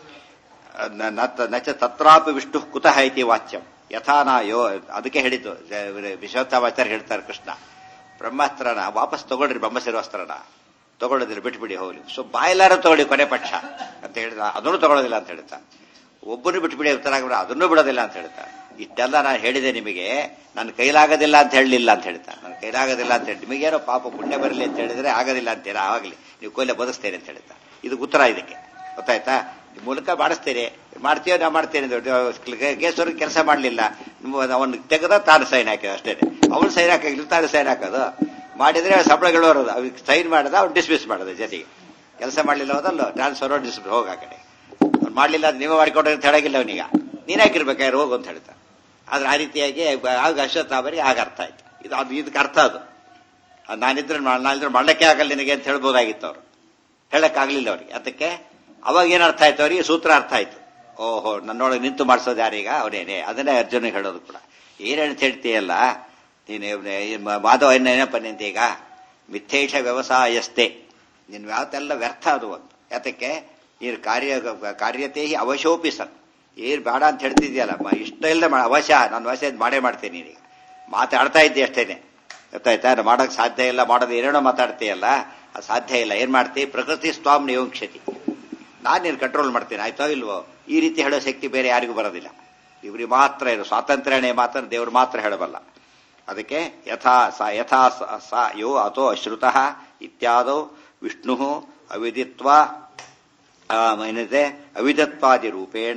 ನಚ ತತ್ರಾಪಿ ವಿಷ್ಣು ಕುತಃ ಐತಿ ವಾಚ್ಯಂ ಯಥಾ ನಾ ಯೋ ಅದಕ್ಕೆ ಹೇಳಿದ್ದು ವಿಶ್ವತ್ತಾಚಾರ್ಯ ಹೇಳ್ತಾರೆ ಕೃಷ್ಣ ಬ್ರಹ್ಮಾಸ್ತ್ರನ ವಾಪಸ್ ತಗೊಳ್ರಿ ಬ್ರಹ್ಮಶಿರೋಸ್ತ್ರನ ತಗೊಳ್ಳೋದಿಲ್ಲ ಬಿಟ್ಬಿಡಿ ಹೋಗ್ಲಿ ಸೊ ಬಾಯಲಾರ ತಗೊಳ್ಳಿ ಕೊನೆ ಪಕ್ಷ ಅಂತ ಹೇಳಿದ ಅದನ್ನು ತಗೊಳ್ಳೋದಿಲ್ಲ ಅಂತ ಹೇಳ್ತಾ ಒಬ್ಬನು ಬಿಟ್ಬಿಡಿ ಉತ್ತರಾಗ್ಬಿಡ ಅದನ್ನೂ ಬಿಡೋದಿಲ್ಲ ಅಂತ ಹೇಳ್ತಾ ಇಷ್ಟೆಲ್ಲ ನಾನು ಹೇಳಿದೆ ನಿಮಗೆ ನನ್ನ ಕೈಲಾಗೋದಿಲ್ಲ ಅಂತ ಹೇಳಲಿಲ್ಲ ಅಂತ ಹೇಳ್ತಾ ನನ್ನ ಕೈಲಾಗೋದಿಲ್ಲ ಅಂತ ಹೇಳಿ ನಿಮಗೇನೋ ಪಾಪ ಪುಣ್ಯ ಬರಲಿ ಅಂತ ಹೇಳಿದ್ರೆ ಆಗೋದಿಲ್ಲ ಅಂತೀರಾ ಆಗಲಿ ನೀವು ಕೊಯ್ಲೆ ಬದುಸ್ತೇನೆ ಅಂತ ಹೇಳ್ತಾ ಇದು ಉತ್ತರ ಇದಕ್ಕೆ ಗೊತ್ತಾಯ್ತಾ ಮೂಲಕ ಮಾಡಿಸ್ತೇನೆ ಮಾಡ್ತೀಯೋ ನಾ ಮಾಡ್ತೇನೆ ಕೇಸವ್ರ ಕೆಲಸ ಮಾಡಲಿಲ್ಲ ಅವನು ತೆಗೆದ ತಾನು ಸೈನ್ ಹಾಕಿದ ಅಷ್ಟೇ ಅವನು ಸೈನ್ ಹಾಕಿಲ್ಲ ತಾನು ಸೈನ್ ಹಾಕೋದು ಮಾಡಿದ್ರೆ ಸಂಬಳಗಳು ಬರೋದು ಅವ್ರಿಗೆ ಸೈನ್ ಮಾಡದ ಅವ್ನು ಡಿಸ್ಮಿಸ್ ಮಾಡೋದು ಜೊತೆಗೆ ಕೆಲಸ ಮಾಡಲಿಲ್ಲ ಹೋದಲ್ಲ ಟ್ರಾನ್ಸ್ಫರ್ ಡಿಸ್ಮಿಸ್ ಹೋಗ ಆ ಕಡೆ ಅವ್ನು ಮಾಡಲಿಲ್ಲ ಅದು ನೀವೇ ಮಾಡಿಕೊಡ್ರಿ ಅಂತ ಹೇಳಾಗಿಲ್ಲ ಅವನೀಗ ನೀನ್ ಹಾಕಿರ್ಬೇಕಾದ್ರೆ ಹೋಗು ಅಂತ ಹೇಳ್ತಾ ಆದ್ರೆ ಆ ರೀತಿಯಾಗಿ ಆಗ ಅಶ್ವತ್ಥಾಮರಿಗೆ ಆಗ ಅರ್ಥ ಆಯ್ತು ಇದು ಅದು ಇದಕ್ಕೆ ಅರ್ಥ ಅದು ನಾನಿದ್ರೆ ನಾನಿದ್ರೆ ಮಾಡಲಿಕ್ಕೆ ಆಗಲ್ಲ ನಿನಗೆ ಅಂತ ಹೇಳ್ಬೋದಾಗಿತ್ತು ಅವರು ಹೇಳಕ್ಕಾಗ್ಲಿಲ್ಲ ಅವ್ರಿಗೆ ಅದಕ್ಕೆ ಅವಾಗ ಏನ್ ಅರ್ಥ ಆಯ್ತು ಅವರಿಗೆ ಸೂತ್ರ ಅರ್ಥ ಆಯ್ತು ಓಹೋ ನನ್ನೊಳಗೆ ನಿಂತು ಮಾಡಿಸೋದು ಯಾರೀಗ ಅವನೇನೆ ಅದನ್ನೇ ಅರ್ಜುನಿಗೆ ಹೇಳೋದು ಕೂಡ ಏನೇನು ಹೇಳ್ತೀಯಲ್ಲ ನೀನು ಮಾಧವ ಏನಪ್ಪ ನಿಂತ ಈಗ ಮಿಥ್ಯೇಷ ವ್ಯವಸಾಯಸ್ತೆ ನಿನ್ ಯಾವತ್ತೆಲ್ಲ ವ್ಯರ್ಥ ಅದು ಒಂದು ಯಾತಕ್ಕೆ ನೀನು ಕಾರ್ಯ ಕಾರ್ಯತೆ ಅವಶೋಪಿ ಸನ್ ಏನ್ ಬೇಡ ಅಂತ ಹೇಳ್ತಿದ್ಯಲ್ಲ ಇಷ್ಟ ಇಲ್ಲದೆ ಅವಶ್ಯ ನಾನು ಅವಶ್ಯ ಮಾಡೇ ಮಾಡ್ತೇನೆ ನೀನೀಗ ಮಾತಾಡ್ತಾ ಇದ್ದೆ ಅಷ್ಟೇನೆ ಗೊತ್ತಾಯ್ತಾ ಮಾಡೋಕ್ ಸಾಧ್ಯ ಇಲ್ಲ ಮಾಡೋದು ಏನೇನೋ ಮಾತಾಡ್ತೀಯಲ್ಲ ಅದು ಸಾಧ್ಯ ಇಲ್ಲ ಏನ್ ಮಾಡ್ತೀವಿ ಪ್ರಕೃತಿ ಸ್ವಾಮ್ ನಿಯೋಕ್ಷತಿ ನಾನು ನೀನು ಕಂಟ್ರೋಲ್ ಮಾಡ್ತೇನೆ ಆಯ್ತೋ ಇಲ್ವೋ ಈ ರೀತಿ ಹೇಳೋ ಶಕ್ತಿ ಬೇರೆ ಯಾರಿಗೂ ಬರೋದಿಲ್ಲ ಇವ್ರಿಗೆ ಮಾತ್ರ ಇರೋ ಸ್ವಾತಂತ್ರ್ಯನೇ ಮಾತ್ರ ದೇವರು ಮಾತ್ರ ಹೇಳಬಲ್ಲ ಅದಕ್ಕೆ ಯಥಾ ಸ ಯಥಾ ಸ ಯೋ ಅಥೋ ಅಶ್ರುತಃ ಇತ್ಯಾದೋ ವಿಷ್ಣು ಅವಿದಿತ್ವ ಏನಿದೆ ಅವಿದತ್ವಾದಿ ರೂಪೇಣ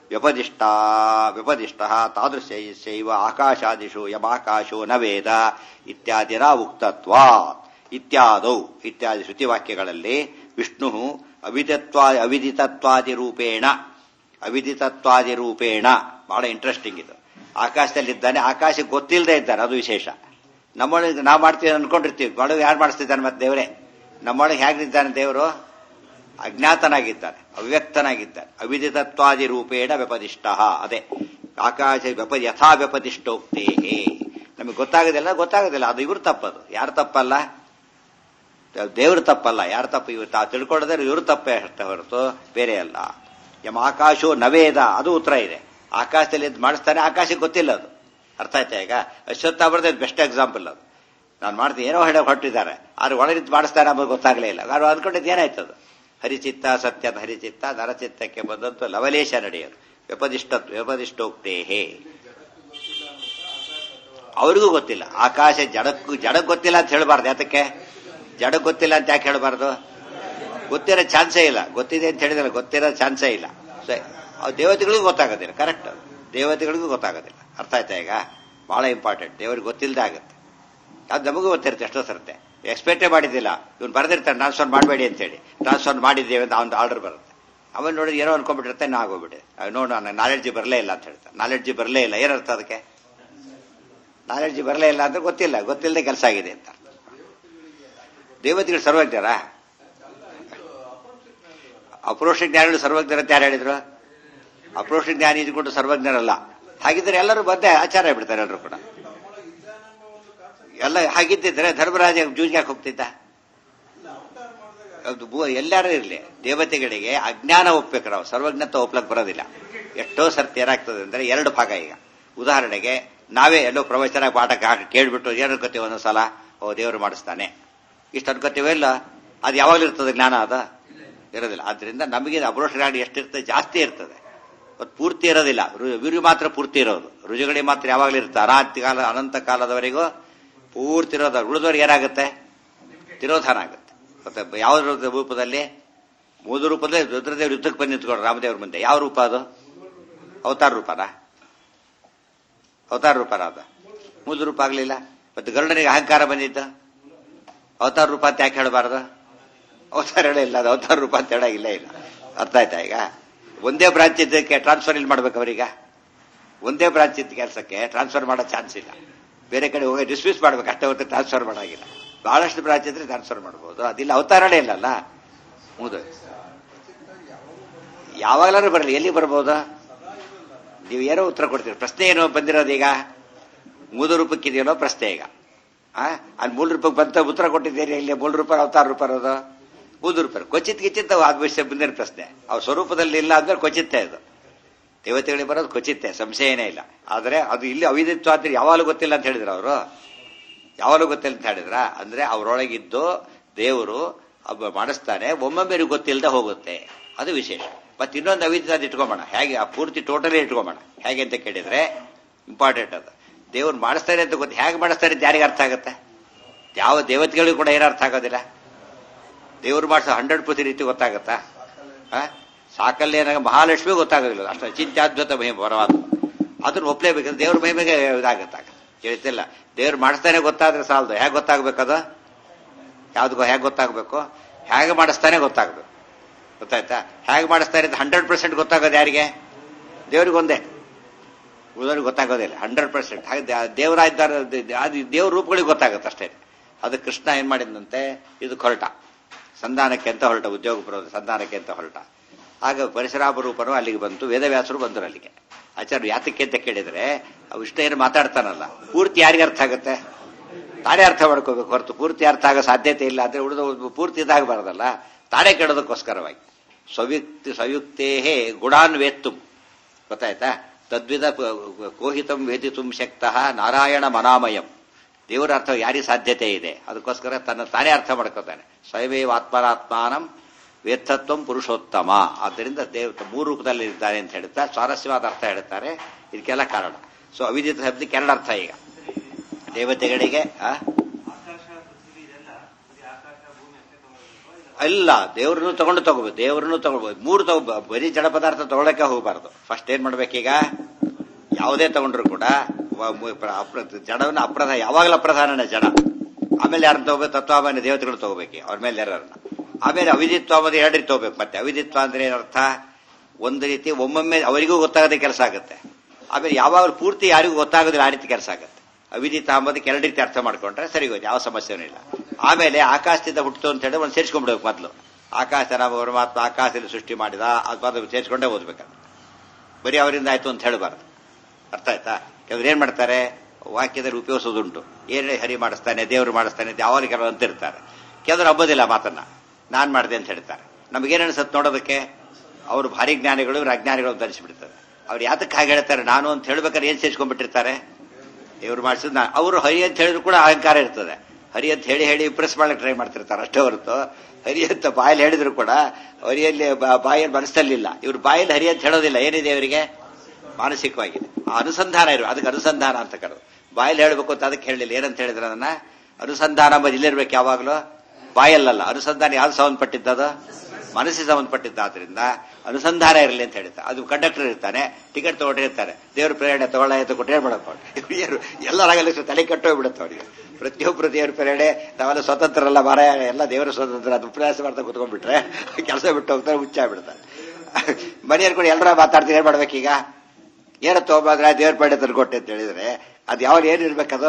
ವ್ಯಪದಿಷ್ಟ ವ್ಯಪದಿಷ್ಟ ತಾದೃಶೈವ ಆಕಾಶಾದಿಷು ಯಮಾಕಾಶೋ ನ ವೇದ ಇತ್ಯಾದಿನ ಉಕ್ತತ್ವಾ ಇತ್ಯಾದೌ ಇತ್ಯಾದಿ ಶ್ರುತಿವಾಕ್ಯಗಳಲ್ಲಿ ವಿಷ್ಣು ಅವಿದಿತ್ವಾ ಅವಿದಿತತ್ವಾದಿ ರೂಪೇಣ ಅವಿದಿತತ್ವಾದಿ ರೂಪೇಣ ಬಹಳ ಇಂಟ್ರೆಸ್ಟಿಂಗ್ ಇದು ಆಕಾಶದಲ್ಲಿದ್ದಾನೆ ಆಕಾಶಕ್ಕೆ ಗೊತ್ತಿಲ್ಲದೆ ಇದ್ದಾನೆ ಅದು ವಿಶೇಷ ನಮ್ಮೊಳಗೆ ನಾವು ಮಾಡ್ತೀವಿ ಅನ್ಕೊಂಡಿರ್ತೀವಿ ಒಳಗೆ ಯಾರು ಮಾಡಿಸ್ತಿದ್ದಾನೆ ಮತ್ತೆ ದೇವರೇ ನಮ್ಮೊಳಗೆ ಹೇಗಿದ್ದಾನೆ ದೇವರು ಅಜ್ಞಾತನಾಗಿದ್ದಾನೆ ಅವ್ಯಕ್ತನಾಗಿದ್ದಾನೆ ಅವಿದಿತತ್ವಾದಿ ರೂಪೇಣ ವ್ಯಪದಿಷ್ಟ ಅದೇ ಆಕಾಶ ವ್ಯಪ ಯಥಾ ವ್ಯಪದಿಷ್ಟೋಕ್ತೇ ನಮಗೆ ಗೊತ್ತಾಗೋದಿಲ್ಲ ಗೊತ್ತಾಗೋದಿಲ್ಲ ಅದು ಇವ್ರ ತಪ್ಪದು ಯಾರು ತಪ್ಪಲ್ಲ ದೇವ್ರ ತಪ್ಪಲ್ಲ ಯಾರು ತಪ್ಪು ಇವ್ರು ತಾವು ತಿಳ್ಕೊಳ್ಳೋದ್ರೆ ಇವ್ರ ತಪ್ಪೇ ಅಷ್ಟೇ ಹೊರತು ಬೇರೆ ಅಲ್ಲ ಯಮ ಆಕಾಶೋ ನವೇದ ಅದು ಉತ್ತರ ಇದೆ ಆಕಾಶದಲ್ಲಿ ಎದ್ದು ಮಾಡಿಸ್ತಾನೆ ಆಕಾಶಕ್ಕೆ ಗೊತ್ತಿಲ್ಲ ಅದು ಅರ್ಥ ಆಯ್ತಾ ಈಗ ಅಶ್ವತ್ಥಾಬ್ರದ ಬೆಸ್ಟ್ ಎಕ್ಸಾಂಪಲ್ ಅದು ನಾನು ಮಾಡ್ತೀನಿ ಏನೋ ಹೇಳೋ ಹೊರಟಿದ್ದಾರೆ ಆದ್ರೆ ಒಳಗಿದ್ದು ಮಾಡಿಸ್ತಾನೆ ನಮಗೆ ಗೊತ್ತಾಗಲೇ ಇಲ್ಲ ನಾನು ಅಂದ್ಕೊಂಡಿದ್ದು ಏನಾಯ್ತದು ಹರಿಚಿತ್ತ ಸತ್ಯದ ಹರಿಚಿತ್ತ ನರಚಿತ್ತಕ್ಕೆ ಬಂದಂತೂ ಲವಲೇಶ ನಡೆಯೋದು ವ್ಯಪದಿಷ್ಟ ವ್ಯಪದಿಷ್ಟೋಕ್ತೇಹೇ ಅವ್ರಿಗೂ ಗೊತ್ತಿಲ್ಲ ಆಕಾಶ ಜಡಕ್ಕೂ ಜಡಕ್ ಗೊತ್ತಿಲ್ಲ ಅಂತ ಹೇಳಬಾರ್ದು ಯಾತಕ್ಕೆ ಜಡಕ್ ಗೊತ್ತಿಲ್ಲ ಅಂತ ಯಾಕೆ ಹೇಳಬಾರ್ದು ಗೊತ್ತಿರೋ ಚಾನ್ಸೇ ಇಲ್ಲ ಗೊತ್ತಿದೆ ಅಂತ ಹೇಳಿದ್ರೆ ಗೊತ್ತಿರೋ ಚಾನ್ಸೇ ಇಲ್ಲ ದೇವತೆಗಳಿಗೂ ಗೊತ್ತಾಗೋದಿಲ್ಲ ಕರೆಕ್ಟ್ ದೇವತೆಗಳಿಗೂ ಗೊತ್ತಾಗೋದಿಲ್ಲ ಅರ್ಥ ಆಯ್ತಾ ಈಗ ಬಹಳ ಇಂಪಾರ್ಟೆಂಟ್ ದೇವರಿಗೆ ಗೊತ್ತಿಲ್ಲದೆ ಆಗುತ್ತೆ ಅದು ನಮಗೂ ಗೊತ್ತಿರುತ್ತೆ ಎಷ್ಟೋ ಸರ್ತೆ ಎಕ್ಸ್ಪೆಕ್ಟೇ ಮಾಡಿದ್ದಿಲ್ಲ ಇವ್ನು ಬರೆದಿರ್ತಾನೆ ಟ್ರಾನ್ಸ್ಫರ್ ಮಾಡಬೇಡಿ ಅಂತೇಳಿ ಟ್ರಾನ್ಸ್ಫರ್ ಮಾಡಿದ್ದೇವೆ ಅಂತ ಅವ್ನು ಆರ್ಡರ್ ಬರುತ್ತೆ ಅವನು ನೋಡಿದ್ರೆ ಏನೋ ಅನ್ಕೊಂಡ್ಬಿಟ್ಟಿರುತ್ತೆ ನಾ ಆಗೋಗ್ಬಿಟ್ಟೆ ನೋಡು ನಾನು ನಾಲೆಡ್ಜಿ ಬರಲೇ ಇಲ್ಲ ಅಂತ ಹೇಳ್ತಾನೆ ನಾಲೆಡ್ಜಿ ಬರಲೇ ಇಲ್ಲ ಏನರ್ಥ ಅದಕ್ಕೆ ನಾಲೆಡ್ಜಿ ಬರಲೇ ಇಲ್ಲ ಅಂದ್ರೆ ಗೊತ್ತಿಲ್ಲ ಗೊತ್ತಿಲ್ಲದೆ ಕೆಲಸ ಆಗಿದೆ ಅಂತ ದೇವತೆಗಳು ಸರ್ವಜ್ಞರ ಅಪ್ರೋಷ ಜ್ಞಾನಿಗಳು ಸರ್ವಜ್ಞರ ಅಂತ ಯಾರು ಹೇಳಿದ್ರು ಅಪ್ರೋಷ ಜ್ಞಾನಿ ಇದ್ಕೊಂಡು ಸರ್ವಜ್ಞರಲ್ಲ ಹಾಗಿದ್ರೆ ಎಲ್ಲರೂ ಬಂದೆ ಆಚಾರ ಬಿಡ್ತಾರೆ ಎಲ್ಲರೂ ಕೂಡ ಎಲ್ಲ ಹಾಗಿದ್ದಿದ್ರೆ ಧರ್ಮರಾಜ ಜೂಜ್ಗೆ ಹೋಗ್ತಿದ್ದ ಎಲ್ಲಾರು ಇರಲಿ ದೇವತೆಗಳಿಗೆ ಅಜ್ಞಾನ ಒಪ್ಬೇಕು ನಾವು ಸರ್ವಜ್ಞತ್ವ ಒಪ್ಲಕ್ ಬರೋದಿಲ್ಲ ಎಷ್ಟೋ ಸರ್ತಿ ಏನಾಗ್ತದೆ ಅಂದ್ರೆ ಎರಡು ಭಾಗ ಈಗ ಉದಾಹರಣೆಗೆ ನಾವೇ ಎಲ್ಲೋ ಪ್ರವಚನ ಪಾಠಕ್ಕೆ ಹಾಕಿ ಕೇಳ್ಬಿಟ್ಟು ಏನು ಅನ್ಕೋತೀವಿ ಒಂದೊಂದ್ಸಲ ಓ ದೇವರು ಮಾಡಿಸ್ತಾನೆ ಇಷ್ಟು ಅನ್ಕೋತೀವೋ ಇಲ್ಲ ಅದು ಯಾವಾಗಲೂ ಇರ್ತದೆ ಜ್ಞಾನ ಅದ ಇರೋದಿಲ್ಲ ಆದ್ರಿಂದ ನಮಗೆ ಅಬ್ರೋಷ್ ಗಾಡಿ ಎಷ್ಟಿರ್ತದೆ ಜಾಸ್ತಿ ಇರ್ತದೆ ಪೂರ್ತಿ ಇರೋದಿಲ್ಲ ಇವ್ರಿಗೆ ಮಾತ್ರ ಪೂರ್ತಿ ಇರೋದು ರುಜುಗಳಿಗೆ ಮಾತ್ರ ಯಾವಾಗಲೂ ಇರುತ್ತೆ ಅನಾಂತ ಕಾಲ ಅನಂತ ಕಾಲದವರೆಗೂ ಪೂರ್ತಿ ಇರೋದು ಉಳಿದವ್ರಿಗೆ ಏನಾಗುತ್ತೆ ತಿರೋಧಾನ ಆಗುತ್ತೆ ಮತ್ತೆ ಯಾವ ರೂಪದಲ್ಲಿ ಮೂದು ರೂಪದಲ್ಲಿ ರುದ್ರದೇವ್ರ ಯುದ್ಧಕ್ಕೆ ಬಂದು ನಿಂತ್ಕೊಂಡು ರಾಮದೇವ್ರ ಮುಂದೆ ಯಾವ ರೂಪ ಅದು ಅವತಾರ ರೂಪನಾ ಅವತಾರ ರೂಪನ ಅದ ಮೂದು ರೂಪ ಆಗ್ಲಿಲ್ಲ ಮತ್ತೆ ಗರುಡನಿಗೆ ಅಹಂಕಾರ ಬಂದಿದ್ದ ಅವತಾರ ರೂಪ ಅಂತ ಯಾಕೆ ಹೇಳಬಾರ್ದು ಅವತಾರ ಇಲ್ಲ ಅದು ಅವತಾರ ರೂಪ ಅಂತ ಹೇಳಾಗಿಲ್ಲ ಇಲ್ಲ ಅರ್ಥ ಆಯ್ತಾ ಈಗ ಒಂದೇ ಬ್ರಾಂಚ್ ಇದ್ದಕ್ಕೆ ಟ್ರಾನ್ಸ್ಫರ್ ಇಲ್ಲಿ ಮಾಡ್ಬೇಕು ಅವರೀಗ ಒಂದೇ ಬ್ರಾಂಚ್ ಇದ್ದ ಕೆಲಸಕ್ಕೆ ಟ್ರಾನ್ಸ್ಫರ್ ಮಾಡೋ ಚಾನ್ಸ್ ಇಲ್ಲ ಬೇರೆ ಕಡೆ ಹೋಗಿ ಡಿಸ್ಮಿಸ್ ಮಾಡ್ಬೇಕು ಅಷ್ಟೇ ಹೊತ್ತು ಟ್ರಾನ್ಸ್ಫರ್ ಮಾಡಾಗಿಲ್ಲ ಬಹಳಷ್ಟು ಬ್ರಾಂಚ್ ಇದ್ರೆ ಟ್ರಾನ್ಸ್ಫರ್ ಮಾಡ್ಬೋದು ಅದಿಲ್ಲ ಅವತಾರನೇ ಇಲ್ಲಲ್ಲ ಮುದು ಯಾವಾಗಲಾರು ಬರಲಿ ಎಲ್ಲಿ ಬರ್ಬೋದಾ ನೀವು ಏನೋ ಉತ್ತರ ಕೊಡ್ತೀರಿ ಪ್ರಶ್ನೆ ಏನೋ ಬಂದಿರೋದು ಈಗ ಮೂರು ರೂಪಕ್ಕಿದೆಯಲ್ಲೋ ಪ್ರಶ್ನೆ ಈಗ ಅಲ್ಲಿ ಮೂರು ರೂಪಾಯಿ ಬಂತ ಉತ್ತರ ಕೊಟ್ಟಿದ್ದೀರಿ ಇಲ್ಲಿ ಮೂರು ರೂಪಾಯಿ ಅವತಾರ ರೂಪಾಯಿ ಅದು ಮೂರು ರೂಪಾಯಿ ಕೊಚಿತ್ ಗಿಚಿತ್ ಅದು ವಿಷಯ ಬಂದಿರ ಪ್ರಶ್ನೆ ಅವ್ರ ಸ್ವರೂಪದಲ್ಲಿ ಇಲ್ಲ ಅಂದ್ರೆ ಕೊಚಿತ್ತೆ ಅದು ದೇವತೆಗಳಿಗೆ ಬರೋದು ಕೊಚಿತ್ತೆ ಸಂಶಯನೇ ಇಲ್ಲ ಆದ್ರೆ ಅದು ಇಲ್ಲಿ ಅವಿದಿತ್ವ ಅಂದ್ರೆ ಯಾವಾಗಲೂ ಗೊತ್ತಿಲ್ಲ ಅಂತ ಹೇಳಿದ್ರು ಅವರು ಯಾವಾಗಲೂ ಗೊತ್ತಿಲ್ಲ ಅಂತ ಹೇಳಿದ್ರ ಅಂದ್ರೆ ಅವರೊಳಗಿದ್ದು ದೇವರು ಮಾಡಿಸ್ತಾನೆ ಒಮ್ಮೊಮ್ಮೆ ಗೊತ್ತಿಲ್ಲದೆ ಹೋಗುತ್ತೆ ಅದು ವಿಶೇಷ ಮತ್ತೆ ಇನ್ನೊಂದು ಅವಿದ್ಯ ಇಟ್ಕೊಂಬೋಣ ಹೇಗೆ ಆ ಪೂರ್ತಿ ಟೋಟಲಿ ಇಟ್ಕೊಂಬೋಣ ಹೇಗೆ ಅಂತ ಕೇಳಿದ್ರೆ ಇಂಪಾರ್ಟೆಂಟ್ ಅದು ದೇವ್ರು ಮಾಡಿಸ್ತಾರೆ ಅಂತ ಗೊತ್ತು ಹೇಗೆ ಮಾಡಿಸ್ತಾರೆ ಅಂತ ಯಾರಿಗೆ ಅರ್ಥ ಆಗುತ್ತೆ ಯಾವ ದೇವತೆಗಳಿಗೂ ಕೂಡ ಏನು ಅರ್ಥ ಆಗೋದಿಲ್ಲ ದೇವ್ರು ಮಾಡಿಸೋ ಹಂಡ್ರೆಡ್ ಪರ್ಸೆಂಟ್ ರೀತಿ ಗೊತ್ತಾಗತ್ತಾ ಸಾಕಲ್ಲಿ ಏನಾಗ ಮಹಾಲಕ್ಷ್ಮಿ ಗೊತ್ತಾಗೋದಿಲ್ಲ ಅಷ್ಟು ಚಿಂತ್ಯಾದ್ಭುತ ಮಹಿಮೆ ಪರವಾದ ಅದನ್ನ ಒಪ್ಲೇಬೇಕಂದ್ರೆ ದೇವ್ರ ಮಹಿಮೆಗೆ ಇದಾಗತ್ತಾಗ ಹೇಳ್ತಿಲ್ಲ ದೇವ್ರು ಮಾಡಿಸ್ತಾನೆ ಗೊತ್ತಾದ್ರೆ ಸಾಲದು ಹೇಗೆ ಗೊತ್ತಾಗ್ಬೇಕದು ಯಾವ್ದು ಹೇಗೆ ಗೊತ್ತಾಗಬೇಕು ಹೇಗೆ ಮಾಡಿಸ್ತಾನೆ ಗೊತ್ತಾಗಬೇಕು ಗೊತ್ತಾಯ್ತಾ ಹೇಗೆ ಮಾಡಿಸ್ತಾರೆ ಅಂತ ಹಂಡ್ರೆಡ್ ಪರ್ಸೆಂಟ್ ಗೊತ್ತಾಗೋದು ಯಾರಿಗೆ ದೇವ್ರಿಗೆ ಒಂದೇ ಉಳಿದವ್ರಿಗೆ ಗೊತ್ತಾಗೋದಿಲ್ಲ ಹಂಡ್ರೆಡ್ ಪರ್ಸೆಂಟ್ ಹಾಗೆ ದೇವರ ಇದ್ದಾರೆ ಅದು ದೇವ್ರ ರೂಪಗಳಿಗೆ ಗೊತ್ತಾಗುತ್ತೆ ಅಷ್ಟೇ ಅದು ಕೃಷ್ಣ ಏನ್ ಮಾಡಿದಂತೆ ಇದು ಹೊರಟ ಸಂಧಾನಕ್ಕೆ ಅಂತ ಹೊರಟ ಉದ್ಯೋಗ ಬರೋದು ಸಂಧಾನಕ್ಕೆ ಅಂತ ಹೊರಟ ಆಗ ಪರಶುರಾಮ ರೂಪನು ಅಲ್ಲಿಗೆ ಬಂತು ವೇದವ್ಯಾಸರು ಬಂದರು ಅಲ್ಲಿಗೆ ಆಚಾರ್ಯ ಯಾತಕ್ಕೆ ಅಂತ ಕೇಳಿದ್ರೆ ಅವು ಇಷ್ಟ ಏನು ಮಾತಾಡ್ತಾನಲ್ಲ ಪೂರ್ತಿ ಯಾರಿಗೆ ಅರ್ಥ ಆಗುತ್ತೆ ತಾನೇ ಅರ್ಥ ಮಾಡ್ಕೋಬೇಕು ಹೊರತು ಪೂರ್ತಿ ಅರ್ಥ ಆಗೋ ಸಾಧ್ಯತೆ ಇಲ್ಲ ಅಂದ್ರೆ ಉಳಿದ ಪೂರ್ತಿ ಇದಾಗಬಾರ್ದಲ್ಲ ತಾನೇ ಕೇಳೋದಕ್ಕೋಸ್ಕರವಾಗಿ ಸವ್ಯುಕ್ತಿ ಸಯುಕ್ತೇ ಗುಣಾನ್ವೇತ್ತು ಗೊತ್ತಾಯ್ತಾ ತದ್ವಿಧ ಕೋಹಿತಂ ವೇದಿತುಂ ಶಕ್ತಃ ನಾರಾಯಣ ಮನಾಮಯಂ ದೇವರ ಅರ್ಥ ಯಾರಿಗೆ ಸಾಧ್ಯತೆ ಇದೆ ಅದಕ್ಕೋಸ್ಕರ ತನ್ನ ತಾನೇ ಅರ್ಥ ಮಾಡ್ಕೋತಾನೆ ಸ್ವಯಮೇವ ಆತ್ಮನಾತ್ಮಾನಂ ವೇತ್ತತ್ವಂ ಪುರುಷೋತ್ತಮ ಆದ್ದರಿಂದ ದೇವ ಮೂರು ರೂಪದಲ್ಲಿ ಇದ್ದಾನೆ ಅಂತ ಹೇಳ್ತಾ ಸ್ವಾರಸ್ಯವಾದ ಅರ್ಥ ಹೇಳ್ತಾರೆ ಇದಕ್ಕೆಲ್ಲ ಕಾರಣ ಸೊ ಅವಿದಿತ ಶಬ್ದಕ್ಕೆ ಎರಡು ಅರ್ಥ ಈಗ ದೇವತೆಗಳಿಗೆ ಇಲ್ಲ ದೇವ್ರನ್ನು ತಗೊಂಡು ತಗೋಬೇಕು ದೇವ್ರನ್ನು ತಗೋಬಹುದು ಮೂರು ತಗೋ ಬರೀ ಜಡ ಪದಾರ್ಥ ತಗೊಳಕ್ಕೆ ಹೋಗಬಾರ್ದು ಫಸ್ಟ್ ಏನ್ ಮಾಡ್ಬೇಕೀಗ ಯಾವುದೇ ತಗೊಂಡ್ರು ಕೂಡ ವ- ಮು- ಪ್ರ- ಅಪ್ರ- ಜಡವನ್ನ ಅಪ್ರಧಾನ ಯಾವಾಗಲೂ ಅಪ್ರಧಾನನೇ ಜಡ ಆಮೇಲೆ ಯಾರನ್ನ ತಗೋಬೇಕು ತತ್ವಾಮಾನ್ಯ ದೇವತೆಗಳು ತಗೋಬೇಕು ಅವ್ರ ಮೇಲೆ ಯಾರನ್ನ ಆಮೇಲೆ ಅವಿದಿತ್ವ ಅನ್ನೋದು ಎರಡು ರೀತಿ ತಗೋಬೇಕು ಮತ್ತೆ ಅವಿದಿತ್ವ ಅಂದ್ರೆ ಏನರ್ಥ ಒಂದು ರೀತಿ ಒಮ್ಮೊಮ್ಮೆ ಅವರಿಗೂ ಗೊತ್ತಾಗದೆ ಕೆಲಸ ಆಗುತ್ತೆ ಆಮೇಲೆ ಯಾವಾಗಲೂ ಪೂರ್ತಿ ಯಾರಿಗೂ ಗೊತ್ತಾಗೋದಿಲ್ಲ ಆ ರೀತಿ ಕೆಲಸ ಆಗುತ್ತೆ ಅವಿದಿತ ಅಂಬೋದಕ್ಕೆ ಎರಡು ರೀತಿ ಅರ್ಥ ಮಾಡ್ಕೊಂಡ್ರೆ ಸರಿ ಹೋಯ್ತು ಯಾವ ಸಮಸ್ಯೆನೂ ಇಲ್ಲ ಆಮೇಲೆ ಆಕಾಶದಿಂದ ಹುಟ್ಟಿತು ಅಂತ ಹೇಳಿ ಒಂದು ಸೇರಿಸ್ಕೊಂಡ್ಬಿಡ್ಬೇಕು ಮೊದಲು ಆಕಾಶ ನಮ್ಮ ಪರಮಾತ್ಮ ಆಕಾಶದಲ್ಲಿ ಸೃಷ್ಟಿ ಮಾಡಿದ ಅದು ಸೇರಿಸ್ಕೊಂಡೇ ಓದ್ಬೇಕು ಬರೀ ಅವರಿಂದ ಆಯ್ತು ಅಂತ ಹೇಳಬಾರ್ದು ಅರ್ಥ ಆಯ್ತಾ ಕೆಲವ್ರು ಏನ್ ಮಾಡ್ತಾರೆ ವಾಕ್ಯದಲ್ಲಿ ಉಪಯೋಗಿಸೋದುಂಟು ಏನೇ ಹರಿ ಮಾಡಿಸ್ತಾನೆ ದೇವರು ಮಾಡಿಸ್ತಾನೆ ಅಂತ ಯಾವಾಗ ಕೆಲವರು ಅಂತ ಇರ್ತಾರೆ ಕೆಲವರು ಹಬ್ಬದಿಲ್ಲ ಮಾತನ್ನ ನಾನ್ ಮಾಡಿದೆ ಅಂತ ಹೇಳ್ತಾರೆ ನಮಗೇನು ಅನ್ಸತ್ ನೋಡೋದಕ್ಕೆ ಅವರು ಭಾರಿ ಜ್ಞಾನಿಗಳು ಇವ್ರು ಅಜ್ಞಾನಿಗಳು ಅಂತ ಅನಿಸ್ಬಿಡ್ತಾರೆ ಅವ್ರು ಯಾತಕ್ಕೆ ಹಾಗೆ ಹೇಳ್ತಾರೆ ನಾನು ಅಂತ ಹೇಳ್ಬೇಕಾದ್ರೆ ಏನ್ ಸೇರಿಸ್ಕೊಂಡ್ಬಿಟ್ಟಿರ್ತಾರೆ ಇವ್ರು ಮಾಡಿಸಿದ್ ನಾ ಅವರು ಹರಿ ಅಂತ ಹೇಳಿದ್ರು ಕೂಡ ಅಹಂಕಾರ ಇರ್ತದೆ ಹರಿ ಅಂತ ಹೇಳಿ ಹೇಳಿ ಇಂಪ್ರೆಸ್ ಮಾಡಕ್ಕೆ ಟ್ರೈ ಮಾಡ್ತಿರ್ತಾರೆ ಅಷ್ಟೇ ಹೊರತು ಹರಿ ಅಂತ ಬಾಯಲ್ಲಿ ಹೇಳಿದ್ರು ಕೂಡ ಹರಿಯಲ್ಲಿ ಬಾ- ಬಾಯಲ್ಲಿ ಮನಸ್ಸಲ್ಲಿಲ್ಲ ಇವ್ರು ಬಾಯಲ್ಲಿ ಹರಿ ಅಂತ ಹೇಳೋದಿಲ್ಲ ಏನಿದೆ ಅವರಿಗೆ ಮಾನಸಿಕವಾಗಿದೆ ಆ ಅನುಸಂಧಾನ ಇರು ಅದಕ್ಕೆ ಅನುಸಂಧಾನ ಅಂತ ಕರೆದು ಬಾಯಲ್ಲಿ ಹೇಳಬೇಕು ಅಂತ ಅದಕ್ಕೆ ಹೇಳಲಿಲ್ಲ ಏನಂತ ಹೇಳಿದ್ರೆ ಅದನ್ನ ಅನುಸಂಧಾನ ಎಂಬುದು ಇಲ್ಲಿರ್ಬೇಕು ಯಾವಾಗಲೂ ಬಾಯಲ್ಲಲ್ಲ ಅನುಸಂಧಾನ ಯಾವ್ದು ಸಂಬಂಧಪಟ್ಟಿದ್ದದು ಮನಸ್ಸಿಗೆ ಸಂಬಂಧಪಟ್ಟಿದ್ದಾದ್ರಿಂದ ಅನುಸಂಧಾನ ಇರಲಿ ಅಂತ ಹೇಳ್ತಾರೆ ಅದು ಕಂಡಕ್ಟರ್ ಇರ್ತಾನೆ ಟಿಕೆಟ್ ತಗೊಂಡಿರ್ತಾರೆ ದೇವ್ರ ಪ್ರೇರಣೆ ತಗೊಳ್ಳ ಅಂತ ಕೊಟ್ಟೇ ಮಾಡಪ್ಪ ಏನು ಎಲ್ಲರಾಗಲಿ ತಲೆ ಕಟ್ಟೋಗ್ಬಿಡುತ್ತೆ ಅವರಿಗೆ ಪ್ರತಿಯೊಬ್ಬರು ದೇವ್ರ ಪ್ರೇರಣೆ ನಾವೆಲ್ಲ ಸ್ವತಂತ್ರರಲ್ಲ ಮಾರ ಎಲ್ಲ ದೇವರ ಸ್ವತಂತ್ರ ಅದು ಉಪನ್ಯಾಸ ಮಾಡ್ತಾ ಕುತ್ಕೊಂಡ್ಬಿಟ್ರೆ ಕೆಲಸ ಬಿಟ್ಟು ಹೋಗ್ತಾರೆ ಹುಚ್ಚಾಗ್ಬಿಡ್ತಾರೆ ಮನೆಯವ್ರು ಕೂಡ ಎಲ್ಲರ ಮಾತಾಡ್ತೀವಿ ಏನ್ ಮಾಡ್ಬೇಕೀಗ ಏನೋ ತಗೋಬಾದ್ರೆ ದೇವ್ರ ಪೇಡೆ ತಂದ್ಕೊಟ್ಟೆ ಅಂತ ಹೇಳಿದ್ರೆ ಅದು ಯಾವಾಗ ಏನ್ ಇರ್ಬೇಕದು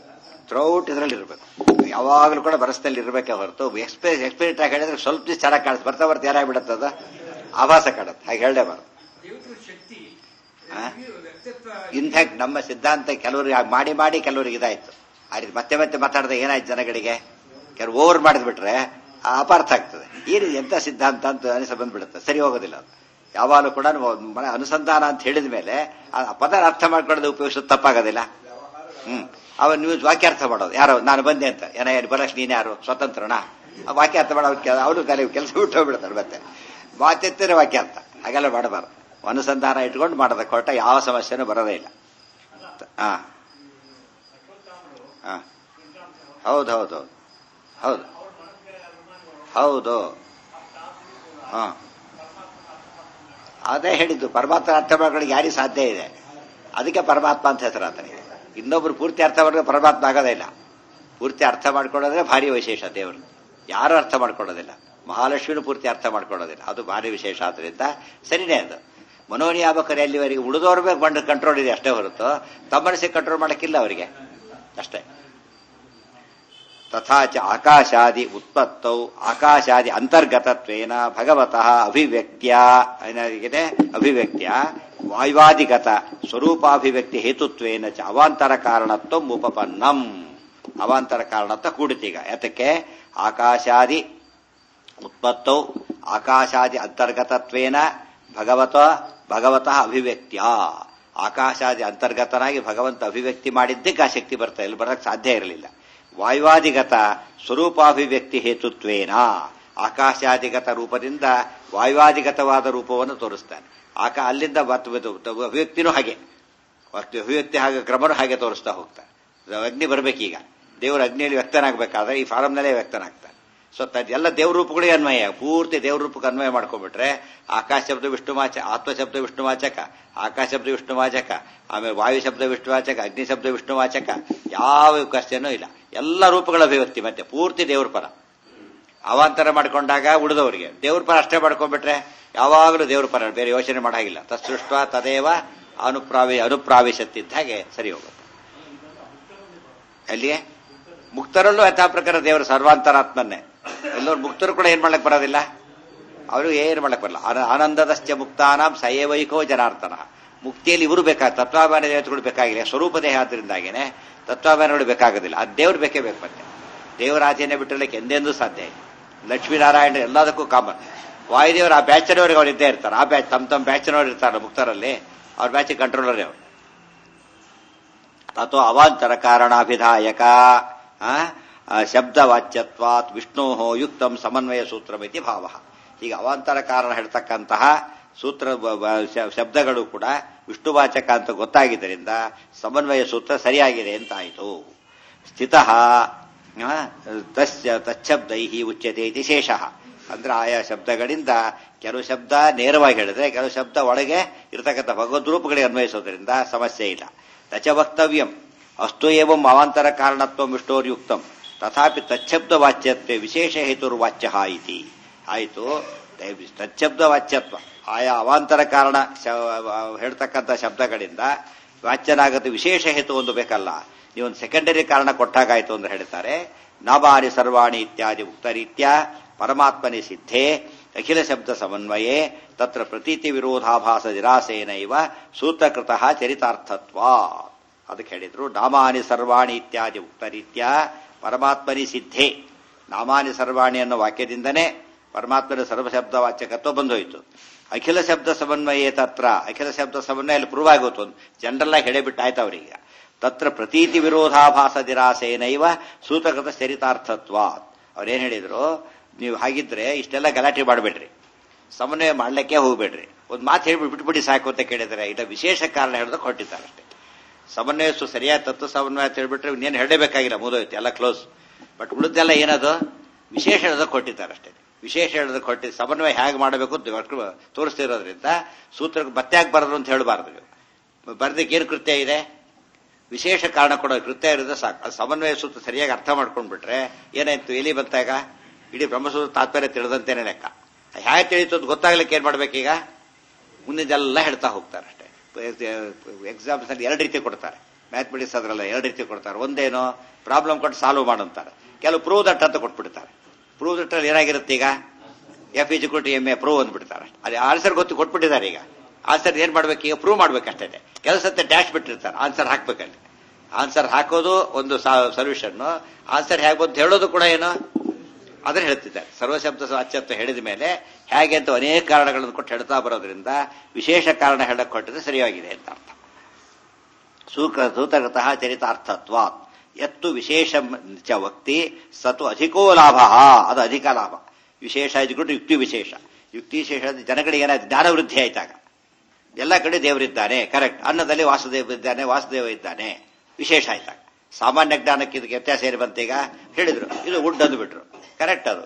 ಥ್ರೌಟ್ ಇದ್ರಲ್ಲಿ ಇರಬೇಕು ಯಾವಾಗಲೂ ಕೂಡ ಬರಸದಲ್ಲಿ ಇರಬೇಕೆ ಹೊರತು ಎಕ್ಸ್ಪೀರಿಯನ್ಸ್ ಎಕ್ಸ್ಪೀರಿಯಂಟ್ ಆಗಿ ಹೇಳಿದ್ರೆ ಸ್ವಲ್ಪ ದಿವಸ ಚೆನ್ನಾಗಿ ಕಾಣಿಸ್ ಬರ್ತಾ ಬರ್ತಾ ಏನಾಗ್ಬಿಡುತ್ತೆ ಅದು ಆಭಾಸ ಕಾಣುತ್ತೆ ಹಾಗೆ ಹೇಳಲೇಬಾರ್ದು ದೇವರ ಶಕ್ತಿ ಆ? ವ್ಯಕ್ತಿತ್ವ ಇನ್ಫ್ಯಾಕ್ಟ್ ನಮ್ಮ ಸಿದ್ಧಾಂತ ಕೆಲವರಿಗೆ ಹಾಗ್ ಮಾಡಿ ಮಾಡಿ ಕೆಲವರಿಗೆ ಇದಾಯ್ತು ಆ ರೀತಿ ಮತ್ತೆ ಮತ್ತೆ ಮಾತಾಡಿದ್ರೆ ಏನಾಯ್ತು ಜನಗಳಿಗೆ ಕೆಲವು ಓವರ್ ಮಾಡಿದ್ಬಿಟ್ರೆ ಆ ಅಪಾರ್ಥ ಆಗ್ತದೆ ಏನಿದೆ ಎಂತ ಸಿದ್ಧಾಂತ ಅಂತ ಅನಿಸ ಬಂದ್ಬಿಡುತ್ತೆ ಸರಿ ಹೋಗೋದಿಲ್ಲ ಅದು ಯಾವಾಗಲೂ ಕೂಡ ನಾವು ಮನೆ ಅನುಸಂಧಾನ ಅಂತ ಹೇಳಿದ ಮೇಲೆ ಆ ಪದ ಅರ್ಥ ಮಾಡ್ಕೊಳ್ಳೋದು ಉಪಯೋಗಿಸೋದು ತಪ್ಪಾಗೋದಿಲ್ಲ ಹ್ಮ್ ಅವ ನೀವು ವಾಕ್ಯಾರ್ಥ ಮಾಡೋದು ಯಾರೋ ನಾನು ಬಂದೆ ಅಂತ ಏನ ಏನು ಬರಕ್ ನೀನ್ ಯಾರು ಸ್ವತಂತ್ರನಾ ಆ ವಾಕ್ಯಾರ್ಥ ಮಾಡೋ ಅವನು ಕಲೆ ಕೆಲಸ ಬಿಟ್ಟು ಹೋಗ್ಬಿಡ್ತಾರೆ ಮತ್ತೆ ಮಾತೆತ್ತಿನ ವಾಕ್ಯಾರ್ಥ ಹಾಗೆಲ್ಲ ಮಾಡಬಾರ್ದು ಅನುಸಂಧಾನ ಇಟ್ಕೊಂಡು ಮಾಡೋದ ಕೊಟ್ಟ ಯಾವ ಸಮಸ್ಯೆನೂ ಬರೋದೇ ಇಲ್ಲ ಹಾ ಹಾ ಹೌದು ಹೌದು ಹೌದು ಹೌದು ಹೌದು ಹಾ ಅದೇ ಹೇಳಿದ್ದು ಪರಮಾತ್ಮ ಅರ್ಥ ಮಾಡ್ಕೊಳ್ಳಿಕ್ಕೆ ಯಾರಿಗೆ ಸಾಧ್ಯ ಇದೆ ಅದಕ್ಕೆ ಪರಮಾತ್ಮ ಅಂತ ಹೆಸರು ಆತನಿಗೆ ಇನ್ನೊಬ್ರು ಪೂರ್ತಿ ಅರ್ಥ ಮಾಡಿದ್ರೆ ಪರಮಾತ್ಮ ಆಗೋದೇ ಇಲ್ಲ ಪೂರ್ತಿ ಅರ್ಥ ಮಾಡ್ಕೊಳ್ಳೋದ್ರೆ ಭಾರಿ ವಿಶೇಷ ದೇವರು ಯಾರು ಅರ್ಥ ಮಾಡ್ಕೊಳ್ಳೋದಿಲ್ಲ ಮಹಾಲಕ್ಷ್ಮಿನೂ ಪೂರ್ತಿ ಅರ್ಥ ಮಾಡ್ಕೊಳ್ಳೋದಿಲ್ಲ ಅದು ಭಾರಿ ವಿಶೇಷ ಆದ್ರಿಂದ ಸರಿನೇ ಅದು ಮನೋನಿಯಾಮಕರು ಎಲ್ಲಿವರೆಗೆ ಉಳಿದವ್ರ ಮೇಲೆ ಬಂದು ಕಂಟ್ರೋಲ್ ಇದೆ ಅಷ್ಟೇ ಹೊರತು ತಮ್ಮ ಮನಸ್ಸಿಗೆ ಕಂಟ್ರೋಲ್ ಮಾಡಕ್ಕಿಲ್ಲ ಅವರಿಗೆ ಅಷ್ಟೇ ತಥಾಚ ಆಕಾಶಾದಿ ಉತ್ಪತ್ತೌ ಆಕಾಶಾದಿ ಅಂತರ್ಗತತ್ವೇನ ಭಗವತಃ ಅಭಿವ್ಯಕ್ತಿಯ ಏನಾಗಿದೆ ಅಭಿವ್ಯಕ್ತಿಯ ವಾಯುವಾದಿಗತ ಸ್ವರೂಪಾಭಿವ್ಯಕ್ತಿ ಹೇತುತ್ವೇನ ಚ ಅವಾಂತರ ಕಾರಣತ್ವ ಉಪಪನ್ನಂ ಅವಾಂತರ ಕಾರಣತ್ವ ಕೂಡಿತೀಗ ಯಾತಕ್ಕೆ ಆಕಾಶಾದಿ ಉತ್ಪತ್ತೌ ಆಕಾಶಾದಿ ಅಂತರ್ಗತತ್ವೇನ ಭಗವತ ಭಗವತಃ ಅಭಿವ್ಯಕ್ತಿಯ ಆಕಾಶಾದಿ ಅಂತರ್ಗತನಾಗಿ ಭಗವಂತ ಅಭಿವ್ಯಕ್ತಿ ಮಾಡಿದ್ದಕ್ಕೆ ಆ ಶಕ್ತಿ ಬರ್ತಾ ಇಲ್ಲಿ ಬರಕ್ಕೆ ಸಾಧ್ಯ ಇರಲಿಲ್ಲ ವಾಯುವಾದಿಗತ ಸ್ವರೂಪಾಭಿವ್ಯಕ್ತಿ ಹೇತುತ್ವೇನ ಆಕಾಶಾದಿಗತ ರೂಪದಿಂದ ವಾಯುವಾದಿಗತವಾದ ರೂಪವನ್ನು ತೋರಿಸ್ತಾನೆ ಆಕ ಅಲ್ಲಿಂದ ಬತ್- ಬತ್- ಅಭಿವ್ಯಕ್ತಿನೂ ಹಾಗೆ ಮತ್ತು ಅಭಿವ್ಯಕ್ತಿ ಹಾಗೆ ಕ್ರಮನೂ ಹಾಗೆ ತೋರಿಸ್ತಾ ಹೋಗ್ತಾನೆ ಅಗ್ನಿ ಬರ್ಬೇಕೀಗ ದೇವರು ಅಗ್ನಿಯಲ್ಲಿ ವ್ಯಕ್ತನಾಗಬೇಕಾದ್ರೆ ಈ ಫಾರಮ್ನಲ್ಲೇ ವ್ಯಕ್ತನಾಗ್ತಾನೆ ಸೊ ಎಲ್ಲ ದೇವ್ರ ರೂಪಗಳಿಗೆ ಅನ್ವಯ ಪೂರ್ತಿ ದೇವ್ರ ರೂಪಕ್ಕೆ ಅನ್ವಯ ಮಾಡ್ಕೊಂಡ್ಬಿಟ್ರೆ ಆಕಾಶ ಶಬ್ದ ವಿಷ್ಣುವಾಚ ಆತ್ಮ ಶಬ್ದ ವಿಷ್ಣುವಾಚಕ ಆಕಾಶ ಶಬ್ದ ವಿಷ್ಣುವಾಚಕ ಆಮೇಲೆ ವಾಯು ಶಬ್ದ ವಿಷ್ಣುವಾಚಕ ಅಗ್ನಿ ಶಬ್ದ ವಿಷ್ಣುವಾಚಕ ಯಾವ ಕಷ್ಟನೂ ಇಲ್ಲ ಎಲ್ಲ ರೂಪಗಳ ಅಭಿವ್ಯಕ್ತಿ ಮತ್ತೆ ಪೂರ್ತಿ ದೇವ್ರ ಪರ ಅವಾಂತರ ಮಾಡ್ಕೊಂಡಾಗ ಉಳಿದವರಿಗೆ ದೇವ್ರ ಪರ ಅಷ್ಟೇ ಮಾಡ್ಕೊಂಡ್ಬಿಟ್ರೆ ಯಾವಾಗಲೂ ದೇವ್ರ ಪರ ಬೇರೆ ಯೋಚನೆ ಮಾಡಾಗಿಲ್ಲ ತತ್ಸೃಷ್ಟ ತದೇವ ಅನುಪ್ರಾವಿ ಅನುಪ್ರಾವಿಶತ್ತಿದ್ದ ಹಾಗೆ ಸರಿ ಹೋಗುತ್ತೆ ಅಲ್ಲಿಗೆ ಮುಕ್ತರಲ್ಲೂ ಯಥಾ ಪ್ರಕಾರ ದೇವರು ಸರ್ವಾಂತರಾತ್ಮನ್ನೇ ಎಲ್ಲರೂ ಮುಕ್ತರು ಕೂಡ ಏನ್ ಮಾಡಕ್ ಬರೋದಿಲ್ಲ ಅವರು ಏನು ಮಾಡಕ್ ಬರಲ್ಲ ಆನ- ಆನಂದದಶ್ಚ ಮುಕ್ತಾನಾಂ ಸಯೇವೈಕೋ ಜನಾರ್ದನ ಮುಕ್ತಿಯಲ್ಲಿ ಇವರು ಬೇಕಾಗ ತತ್ವಾಭಾನ ದೇವತೆಗಳು ಬೇಕಾಗಿಲ್ಲ ಸ್ವರೂಪ ದೇಹ ಆದ್ರಿಂದಾಗೇನೆ ತತ್ವಾಭಾನಗಳು ಬೇಕಾಗೋದಿಲ್ಲ ಅದು ದೇವ್ರು ಬೇಕೇ ಬೇಕು ಮತ್ತೆ ದೇವರ ಆಚೆನೆ ಬಿಟ್ಟಿರ್ಲಿಕ್ಕೆ ಎಂದೆಂದೂ ಸಾಧ್ಯ ಇಲ್ಲ ಲಕ್ಷ್ಮೀನಾರಾಯಣ ಎಲ್ಲದಕ್ಕೂ ಕಾಮನ್ ವಾಯುದೇವರು ಆ ಬ್ಯಾಚ್ನವ್ರಿಗೆ ಅವ್ರು ಇದ್ದೇ ಇರ್ತಾರೆ ಆ ಬ್ಯಾಚ್ ತಮ್ಮ ತಮ್ಮ ಬ್ಯಾಚ್ನವ್ರು ಇರ್ತಾರಲ್ಲ ಮುಕ್ತರಲ್ಲಿ ಅವ್ರ ಬ್ಯಾಚ್ ಕಂಟ್ರೋಲರೇ ಅವರು ತಥೋ ಅವಾಂತರ ಕಾರಣಾಭಿಧಾಯಕ ಆ, ಆ, ಶಬ್ದವಾಚ್ಯತ್ವಾತ್ ವಿಷ್ಣೋ ಯುಕ್ತಂ ಸಮನ್ವಯ ಸೂತ್ರಮಿತಿ ಭಾವ ಈಗ ಅವಾಂತರ ಕಾರಣ ಹೇಳ್ತಕ್ಕಂತಹ ಸೂತ್ರ ಬ- ಬ- ಶ- ಶಬ್ದಗಳು ಕೂಡ ವಿಷ್ಣುವಾಚಕ ಅಂತ ಗೊತ್ತಾಗಿದ್ದರಿಂದ ಸಮನ್ವಯ ಸೂತ್ರ ಸರಿಯಾಗಿದೆ ಅಂತ ಆಯಿತು ಸ್ಥಿತ ತಶ್ಯ ತಚ್ಛಬ್ದೈ ಉಚ್ಯತೆ ಇತಿ ಶೇಷ ಅಂದ್ರೆ ಆಯಾ ಶಬ್ದಗಳಿಂದ ಕೆಲವು ಶಬ್ದ ನೇರವಾಗಿ ಹೇಳಿದ್ರೆ ಕೆಲವು ಶಬ್ದ ಒಳಗೆ ಇರತಕ್ಕಂಥ ಭಗವದ್ ರೂಪಗಳಿಗೆ ಅನ್ವಯಿಸೋದ್ರಿಂದ ಸಮಸ್ಯೆ ಇಲ್ಲ ತಚ ವಕ್ತವ್ಯಂ ಅಸ್ತು ಏವಂ ಅವಾಂತರ ಕಾರಣತ್ವ ವಿಷ್ಣೋರ್ಯುಕ್ತಂ ತಥಾಪಿ ತಚ್ಛಬ್ದ ವಾಚ್ಯತ್ವ ವಿಶೇಷ ಹೇತುರ್ವಾಚ್ಯ ಇತಿ ಆಯಿತು ತಚ್ಛಬ್ದ ವಾಚ್ಯತ್ವ ಆಯಾ ಅವಾಂತರ ಕಾರಣ ಶ- ಹೇಳ್ತಕ್ಕಂಥ ಶಬ್ದಗಳಿಂದ ವಾಚ್ಯನಾಗತ್ತೆ ವಿಶೇಷ ಹೇತು ಒಂದು ಬೇಕಲ್ಲ ನೀವೊಂದು ಸೆಕೆಂಡರಿ ಕಾರಣ ಕೊಟ್ಟಾಗಾಯ್ತು ಅಂತ ಹೇಳ್ತಾರೆ ನಾಬಾರಿ ಸರ್ವಾಣಿ ಇತ್ಯಾದಿ ಉಕ್ತರೀತ್ಯ ಪರಮಾತ್ಮನಿ ಸಿದ್ಧೇ ಅಖಿಲ ಶಬ್ದ ಸಮನ್ವಯೇ ತತ್ರ ಪ್ರತೀತಿ ವಿರೋಧಾಭಾಸ ನಿರಾಸೇನ ಇವ ಸೂತ್ರಕೃತ ಚರಿತಾರ್ಥತ್ವ ಅದಕ್ಕೆ ಹೇಳಿದ್ರು ನಾಮಾನಿ ಸರ್ವಾಣಿ ಇತ್ಯಾದಿ ಉಕ್ತರೀತ್ಯ ಪರಮಾತ್ಮನಿ ಸಿದ್ಧೇ ನಾಮಾನಿ ಸರ್ವಾಣಿ ಅನ್ನೋ ವಾಕ್ಯದಿಂದನೇ ಪರಮಾತ್ಮನ ಸರ್ವಶಬ್ದ ವಾಚ್ಯಕತ್ವ ಬಂದೋಯ್ತು ಅಖಿಲ ಶಬ್ದ ಸಮನ್ವಯ ತತ್ರ ಅಖಿಲ ಶಬ್ದ ಸಮನ್ವಯ ಅಲ್ಲಿ ಪ್ರೂವ್ ಆಗೋತು ಜನರಲ್ ಆಗಿ ಹೇಳಬಿಟ್ಟು ಆಯ್ತು ಅವರಿಗೆ ತತ್ರ ಪ್ರತೀತಿ ವಿರೋಧಾಭಾಸ ನಿರಾಸೇನೈವ ಸೂತಕೃತ ಚರಿತಾರ್ಥತ್ವ ಅವ್ರೇನ್ ಹೇಳಿದ್ರು ನೀವು ಹಾಗಿದ್ರೆ ಇಷ್ಟೆಲ್ಲ ಗಲಾಟೆ ಮಾಡಬೇಡ್ರಿ ಸಮನ್ವಯ ಮಾಡ್ಲಿಕ್ಕೆ ಹೋಗ್ಬೇಡ್ರಿ ಒಂದು ಮಾತು ಹೇಳ್ಬಿಟ್ಟು ಬಿಟ್ಬಿಡಿ ಸಾಕು ಅಂತ ಕೇಳಿದ್ರೆ ಇಲ್ಲ ವಿಶೇಷ ಕಾರಣ ಹೇಳೋದಕ್ಕೆ ಹೊಟ್ಟಿದ್ದಾರೆ ಅಷ್ಟೇ ಸಮನ್ವಯ ಸು ಸರಿಯಾದ ತತ್ವ ಸಮನ್ವಯ ಅಂತ ಹೇಳ್ಬಿಟ್ರೆ ಇನ್ನೇನು ಹೇಳಬೇಕಾಗಿಲ್ಲ ಮುಗಿದೋಯ್ತು ಎಲ್ಲ ಕ್ಲೋಸ್ ಬಟ್ ಉಳಿದೆಲ್ಲ ಏನದು ವಿಶೇಷ ಹೇಳೋದಕ್ಕೆ ಕೊಟ್ಟಿದ್ದಾರೆ ಅಷ್ಟೇ ವಿಶೇಷ ಹೇಳೋದಕ್ಕೆ ಕೊಟ್ಟಿ ಸಮನ್ವಯ ಹೇಗೆ ಮಾಡಬೇಕು ಅಂತ ಡಾಕ್ಟ್ರು ತೋರಿಸ್ತಿರೋದ್ರಿಂದ ಸೂತ್ರಕ್ಕೆ ಮತ್ತೆ ಯಾಕೆ ಬರೋದು ಅಂತ ಹೇಳಬಾರ್ದು ನೀವು ಬರ್ದಕ್ಕೆ ಏನು ಕೃತ್ಯ ಇದೆ ವಿಶೇಷ ಕಾರಣ ಕೊಡೋ ಕೃತ್ಯ ಇರೋದು ಸಾಕು ಅದು ಸಮನ್ವಯ ಸೂತ್ರ ಸರಿಯಾಗಿ ಅರ್ಥ ಮಾಡ್ಕೊಂಡ್ಬಿಟ್ರೆ ಏನಾಯ್ತು ಎಲ್ಲಿ ಬಂತಾಗ ಇಡೀ ಬ್ರಹ್ಮಸೂತ್ರ ತಾತ್ಪರ್ಯ ತಿಳಿದಂತೇನೆ ಲೆಕ್ಕ ಹೇಗೆ ತಿಳಿತು ಅಂತ ಗೊತ್ತಾಗ್ಲಿಕ್ಕೆ ಏನ್ ಮಾಡ್ಬೇಕೀಗ ಮುಂದಿದ್ದೆಲ್ಲ ಹೇಳ್ತಾ ಹೋಗ್ತಾರೆ ಅಷ್ಟೇ ಎಕ್ಸಾಮ್ಸ್ ಅಲ್ಲಿ ಎರಡು ರೀತಿ ಕೊಡ್ತಾರೆ ಮ್ಯಾಥಮೆಟಿಕ್ಸ್ ಅದ್ರಲ್ಲ ಎರಡು ರೀತಿ ಕೊಡ್ತಾರೆ ಒಂದೇನು ಪ್ರಾಬ್ಲಮ್ ಕೊಟ್ಟು ಸಾಲ್ವ್ ಮಾಡಂತಾರೆ ಕೆಲವು ಪ್ರೂವ್ ದಟ್ ಅಂತ ಕೊಟ್ಬಿಡ್ತಾರೆ ಪ್ರೂವ್ ದಟ್ ಅಲ್ಲಿ ಏನಾಗಿರುತ್ತೆ ಈಗ F is two M A prove ಅಂದ್ಬಿಡ್ತಾರೆ ಅದೇ ಆನ್ಸರ್ ಗೊತ್ತು ಕೊಟ್ಬಿಟ್ಟಿದ್ದಾರೆ ಈಗ ಆನ್ಸರ್ ಏನ್ ಮಾಡ್ಬೇಕು ಈಗ ಪ್ರೂವ್ ಮಾಡ್ಬೇಕಷ್ಟೇ ಕೆಲಸತ್ತೆ ಡ್ಯಾಶ್ ಬಿಟ್ಟಿರ್ತಾರೆ ಆನ್ಸರ್ ಹಾಕ್ಬೇಕಲ್ಲಿ ಆನ್ಸರ್ ಹಾಕೋದು ಒಂದು ಸೊಲ್ಯೂಷನ್ ಆನ್ಸರ್ ಹೇಗೆ ಬಂತು ಹೇಳೋದು ಕೂಡ ಏನು ಅದನ್ನ ಹೇಳ್ತಿದ್ದಾರೆ ಸರ್ವಶಬ್ದ ಅಚ್ಚತ್ವ ಹೇಳಿದ ಮೇಲೆ ಹೇಗೆ ಅಂತ ಅನೇಕ ಕಾರಣಗಳನ್ನು ಕೊಟ್ಟು ಹೇಳ್ತಾ ಬರೋದ್ರಿಂದ ವಿಶೇಷ ಕಾರಣ ಹೇಳಕ್ ಕೊಟ್ಟಿದ್ರೆ ಸರಿಯಾಗಿದೆ ಅಂತ ಅರ್ಥ ಸೂಕ ಸೂತಗತಃ ಚರಿತಾರ್ಥತ್ವ ಎತ್ತು ವಿಶೇಷ ಚ ವಕ್ತಿ ಸತು ಅಧಿಕೋ ಲಾಭ ಅದು ಅಧಿಕ ಲಾಭ ವಿಶೇಷ ಇದ್ಕೊಂಡು ಯುಕ್ತಿ ವಿಶೇಷ ಯುಕ್ತಿ ವಿಶೇಷ ಅಂದ್ರೆ ಜನಗಳಿಗೆ ಏನಾಯ್ತು ಜ್ಞಾನವೃದ್ಧಿ ಆಯ್ತಾಗ ಎಲ್ಲ ಕಡೆ ದೇವರಿದ್ದಾನೆ ಕರೆಕ್ಟ್ ಅನ್ನದಲ್ಲಿ ವಾಸುದೇವ ಇದ್ದಾನೆ ವಾಸುದೇವ ಇದ್ದಾನೆ ವಿಶೇಷ ಆಯ್ತಾಗ ಸಾಮಾನ್ಯ ಜ್ಞಾನಕ್ಕೆ ಇದಕ್ಕೆ ವ್ಯತ್ಯಾಸ ಏನು ಬಂತೀಗ ಹೇಳಿದ್ರು ಇದು ವುಡ್ ಅಂದ್ಬಿಟ್ರು ಕರೆಕ್ಟ್ ಅದು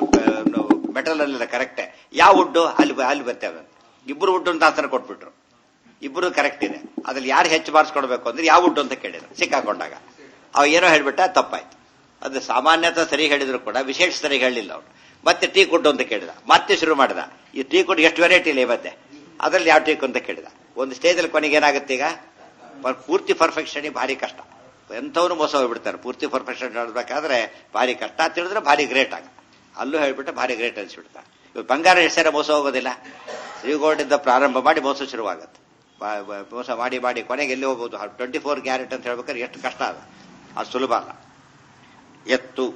ಮೆಟಲ್ ಅಲ್ಲೆಲ್ಲ ಕರೆಕ್ಟೇ ಯಾವ ವುಡ್ಡು ಅಲ್ಲಿ ಅಲ್ಲಿ ಬರ್ತೇವೆ ಇಬ್ಬರು ವುಡ್ ಅಂತ ಆನ್ಸರ್ ಕೊಟ್ಬಿಟ್ರು ಇಬ್ಬರು ಕರೆಕ್ಟ್ ಇದೆ ಅದ್ರಲ್ಲಿ ಯಾರು ಹೆಚ್ಚು ಮಾರ್ಕ್ಸ್ ಕೊಡಬೇಕು ಅಂದ್ರೆ ಯಾವ ವುಡ್ ಅಂತ ಕೇಳಿದ್ರು ಸಿಕ್ಕಾಕೊಂಡಾಗ ಅವ ಏನೋ ಹೇಳ್ಬಿಟ್ಟ ತಪ್ಪಾಯ್ತು ಅದು ಸಾಮಾನ್ಯತ ಸರಿ ಹೇಳಿದ್ರು ಕೂಡ ವಿಶೇಷ ಸರಿ ಹೇಳಲಿಲ್ಲ ಅವನು ಮತ್ತೆ ಟೀ ಕುಡ್ ಅಂತ ಕೇಳಿದ ಮತ್ತೆ ಶುರು ಮಾಡಿದ ಈ ಟೀ ಕುಡ್ ಎಷ್ಟು ವೆರೈಟಿ ಇಲ್ಲ ಮತ್ತೆ ಅದ್ರಲ್ಲಿ ಯಾವ ಟೀಕ್ ಅಂತ ಕೇಳಿದ ಒಂದು ಸ್ಟೇಜಲ್ಲಿ ಕೊನೆಗೆ ಏನಾಗುತ್ತೆ ಈಗ ಪ- ಪೂರ್ತಿ ಪರ್ಫೆಕ್ಷನ್ ಭಾರಿ ಕಷ್ಟ ಎಂಥವ್ರು ಮೋಸ ಹೋಗ್ಬಿಡ್ತಾರೆ ಪೂರ್ತಿ ಪರ್ಫೆಕ್ಷನ್ ಹೇಳ್ಬೇಕಾದ್ರೆ ಭಾರಿ ಕಷ್ಟ ಅಂತ ಹೇಳಿದ್ರೆ ಭಾರಿ ಗ್ರೇಟ್ ಆಗ ಅಲ್ಲೂ ಹೇಳ್ಬಿಟ್ಟು ಭಾರಿ ಗ್ರೇಟ್ ಅನ್ಸ್ಬಿಡ್ತಾರೆ ಇವಾಗ ಬಂಗಾರ ಹೆಸರ ಮೋಸ ಹೋಗೋದಿಲ್ಲ ಶ್ರೀಗೋಲ್ಡಿಂದ ಪ್ರಾರಂಭ ಮಾಡಿ ಮೋಸ ಶುರುವಾಗುತ್ತೆ ಬ- ಬ- ಮೋಸ ಮಾಡಿ ಮಾಡಿ ಕೊನೆಗೆ ಎಲ್ಲಿ ಹೋಗ್ಬೋದು ಟ್ವೆಂಟಿ ಫೋರ್ ಗ್ಯಾರೆಂಟ್ ಅಂತ ಹೇಳ್ಬೇಕಾದ್ರೆ ಎಷ್ಟು ಕಷ್ಟ ಅದ ಅದು ಸುಲಭ ಅಲ್ಲ ಎತ್ತು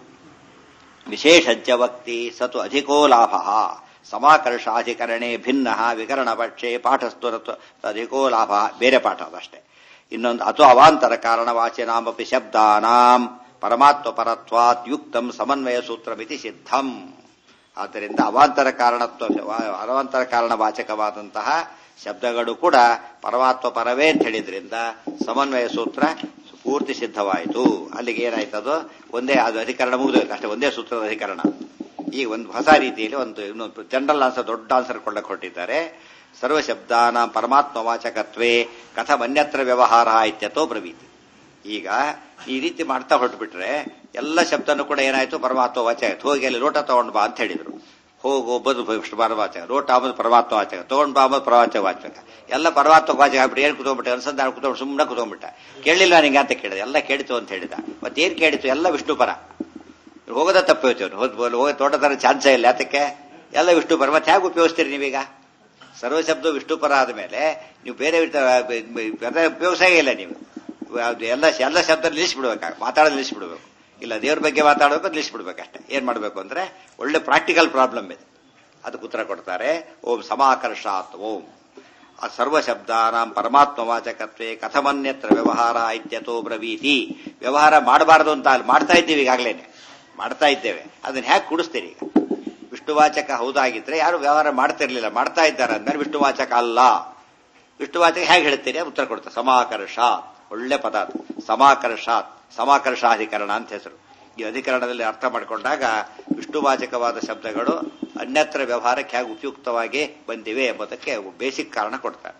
ವಿಶೇಷಜ್ಜ ವಕ್ತಿ ಸತು ಅಧಿಕೋ ಲಾಭ ಸಮಾಕರ್ಷಾಧಿಕರಣೆ ಭಿನ್ನ ವಿಕರಣ ಪಕ್ಷೆ ಪಾಠಸ್ಥುರತ್ವ ಅಧಿಕೋ ಲಾಭ ಬೇರೆ ಪಾಠ ಅದಷ್ಟೇ ಇನ್ನೊಂದು ಅಥೋ ಅವಾಂತರ ಕಾರಣವಾಚನಾಮಪಿ ಶಬ್ದಾನಾಂ ಪರಮಾತ್ಮ ಪರತ್ವಾತ್ ಯುಕ್ತಂ ಸಮನ್ವಯ ಸೂತ್ರಮಿತಿ ಸಿದ್ಧಂ ಆದ್ದರಿಂದ ಅವಾಂತರ ಕಾರಣತ್ವ ಅವಾಂತರ ಕಾರಣ ವಾಚಕವಾದಂತಹ ಶಬ್ದಗಳು ಕೂಡ ಪರಮಾತ್ಮ ಪರವೇ ಅಂತ ಹೇಳಿದ್ರಿಂದ ಸಮನ್ವಯ ಸೂತ್ರ ಪೂರ್ತಿ ಸಿದ್ಧವಾಯಿತು ಅಲ್ಲಿಗೆ ಏನಾಯ್ತದು ಒಂದೇ ಅದು ಅಧಿಕರಣ ಮುಗಿದೋಯ್ತು ಅಷ್ಟೇ ಒಂದೇ ಸೂತ್ರದ ಅಧಿಕರಣ ಈಗ ಒಂದು ಹೊಸ ರೀತಿಯಲ್ಲಿ ಒಂದು ಇನ್ನೊಂದು ಜನರಲ್ ಆನ್ಸರ್ ದೊಡ್ಡ ಆನ್ಸರ್ ಕೊಳ್ಳಕ್ಕೆ ಹೊರಟಿದ್ದಾರೆ ಸರ್ವಶಬ್ದಾನ ಪರಮಾತ್ಮ ವಾಚಕತ್ವೇ ಕಥಮನ್ಯತ್ರ ವ್ಯವಹಾರ ಇತ್ಯತೋ ಬ್ರವೀತಿ ಈಗ ಈ ರೀತಿ ಮಾಡ್ತಾ ಹೊರಟ್ಬಿಟ್ರೆ ಎಲ್ಲ ಶಬ್ದನೂ ಕೂಡ ಏನಾಯ್ತು ಪರಮಾತ್ಮ ವಾಚಕ ಆಯ್ತು ಹೋಗಿ ಅಲ್ಲಿ ಲೋಟ ತಗೊಂಡ್ ಬಾ ಅಂತ ಹೇಳಿದ್ರು ಹೋಗು ಬದು ವಿಷ್ಣು ವಾಚಕ ಲೋಟ ಆಮದು ಪರಮಾತ್ಮ ವಾಚಕ ತಗೊಂಡ್ ಬಾ ಆಮದು ಪರಮಾತ್ಮ ವಾಚಕ ಎಲ್ಲ ಪರಮಾತ್ಮ ವಾಚಕ ಆಗ್ಬಿಟ್ಟು ಏನ್ ಕುತ್ಕೊಂಡ್ಬಿಟ್ಟೆ ಅನ್ಸಂಧಾನ ಕುತ್ಕೊಂಡು ಸುಮ್ಮನೆ ಕುತ್ಕೊಂಡ್ಬಿಟ್ಟ ಕೇಳಲಿಲ್ಲ ನಿಂಗೆ ಅಂತ ಕೇಳಿದ ಎಲ್ಲ ಕೇಳಿತು ಅಂತ ಹೇಳಿದ ಮತ್ತೇನ್ ಕೇಳಿತು ಎಲ್ಲ ವಿಷ್ಣು ಪರ ಹೋಗೋದ ತಪ್ಪೋಯ್ತು ಅವ್ನು ಹೋಗಿ ತೋಟ ತರ ಚಾನ್ಸೇ ಇಲ್ಲ ಅದಕ್ಕೆ ಎಲ್ಲ ವಿಷ್ಣು ಪರ ಮತ್ತೆ ಹೇಗೆ ಉಪಯೋಗಿಸ್ತೀರಿ ನೀವೀಗ ಸರ್ವಶಬ್ದ ವಿಷ್ಣು ಪರ ಆದ್ಮೇಲೆ ನೀವು ಬೇರೆ ಬೇರೆ ಉಪಯೋಗಿಸೇ ಇಲ್ಲ ನೀವು ಅದು ಎಲ್ಲ ಎಲ್ಲ ಶಬ್ದ ನಿಲ್ಲಿಸ್ಬಿಡ್ಬೇಕಾಗ ಮಾತಾಡೋದು ನಿಲ್ಲಿಸ್ಬಿಡ್ಬೇಕು ಇಲ್ಲ ದೇವ್ರ ಬಗ್ಗೆ ಮಾತಾಡಬೇಕು ನಿಲ್ಲಿಸ್ಬಿಡ್ಬೇಕಷ್ಟೇ ಏನ್ ಮಾಡ್ಬೇಕು ಅಂದ್ರೆ ಒಳ್ಳೆ ಪ್ರಾಕ್ಟಿಕಲ್ ಪ್ರಾಬ್ಲಮ್ ಇದೆ ಅದಕ್ಕೆ ಉತ್ತರ ಕೊಡ್ತಾರೆ ಓಂ ಸಮಾಕರ್ಷಾತ್ ಓಂ ಆ ಸರ್ವಶಬ್ದಾನಾಂ ಪರಮಾತ್ಮ ವಾಚಕತ್ವೇ ಕಥಮನ್ಯತ್ರ ವ್ಯವಹಾರ ಇತ್ಯತೋ ಬ್ರವೀತಿ ವ್ಯವಹಾರ ಮಾಡಬಾರದು ಅಂತ ಅಲ್ಲಿ ಮಾಡ್ತಾ ಇದ್ದೀವಿ ಈಗಾಗಲೇನೆ ಮಾಡ್ತಾ ಇದ್ದೇವೆ ಅದನ್ನ ಹೇಗೆ ಕುಡಿಸ್ತೀರಿ ಈಗ ವಿಷ್ಣುವಾಚಕ ಹೌದಾಗಿದ್ರೆ ಯಾರು ವ್ಯವಹಾರ ಮಾಡ್ತಿರ್ಲಿಲ್ಲ ಮಾಡ್ತಾ ಇದ್ದಾರೆ ಅಂದ್ಮೇಲೆ ವಿಷ್ಣುವಾಚಕ ಅಲ್ಲ ವಿಷ್ಣುವಾಚಕ ಹೇಗೆ ಹೇಳ್ತೀರಿ ಉತ್ತರ ಕೊಡ್ತಾರೆ ಸಮಾಕರ್ಷ ಒಳ್ಳೆ ಪದ ಅದು ಸಮಾಕರ್ಷಾತ್ ಸಮಾಕರ್ಷಾಧಿಕರಣ ಅಂತ ಹೆಸರು ಈ ಅಧಿಕರಣದಲ್ಲಿ ಅರ್ಥ ಮಾಡಿಕೊಂಡಾಗ ವಿಷ್ಣುವಾಚಕವಾದ ಶಬ್ದಗಳು ಅನ್ಯತ್ರ ವ್ಯವಹಾರಕ್ಕೆ ಹೇಗೆ ಉಪಯುಕ್ತವಾಗಿ ಬಂದಿವೆ ಎಂಬುದಕ್ಕೆ ಬೇಸಿಕ್ ಕಾರಣ ಕೊಡ್ತಾರೆ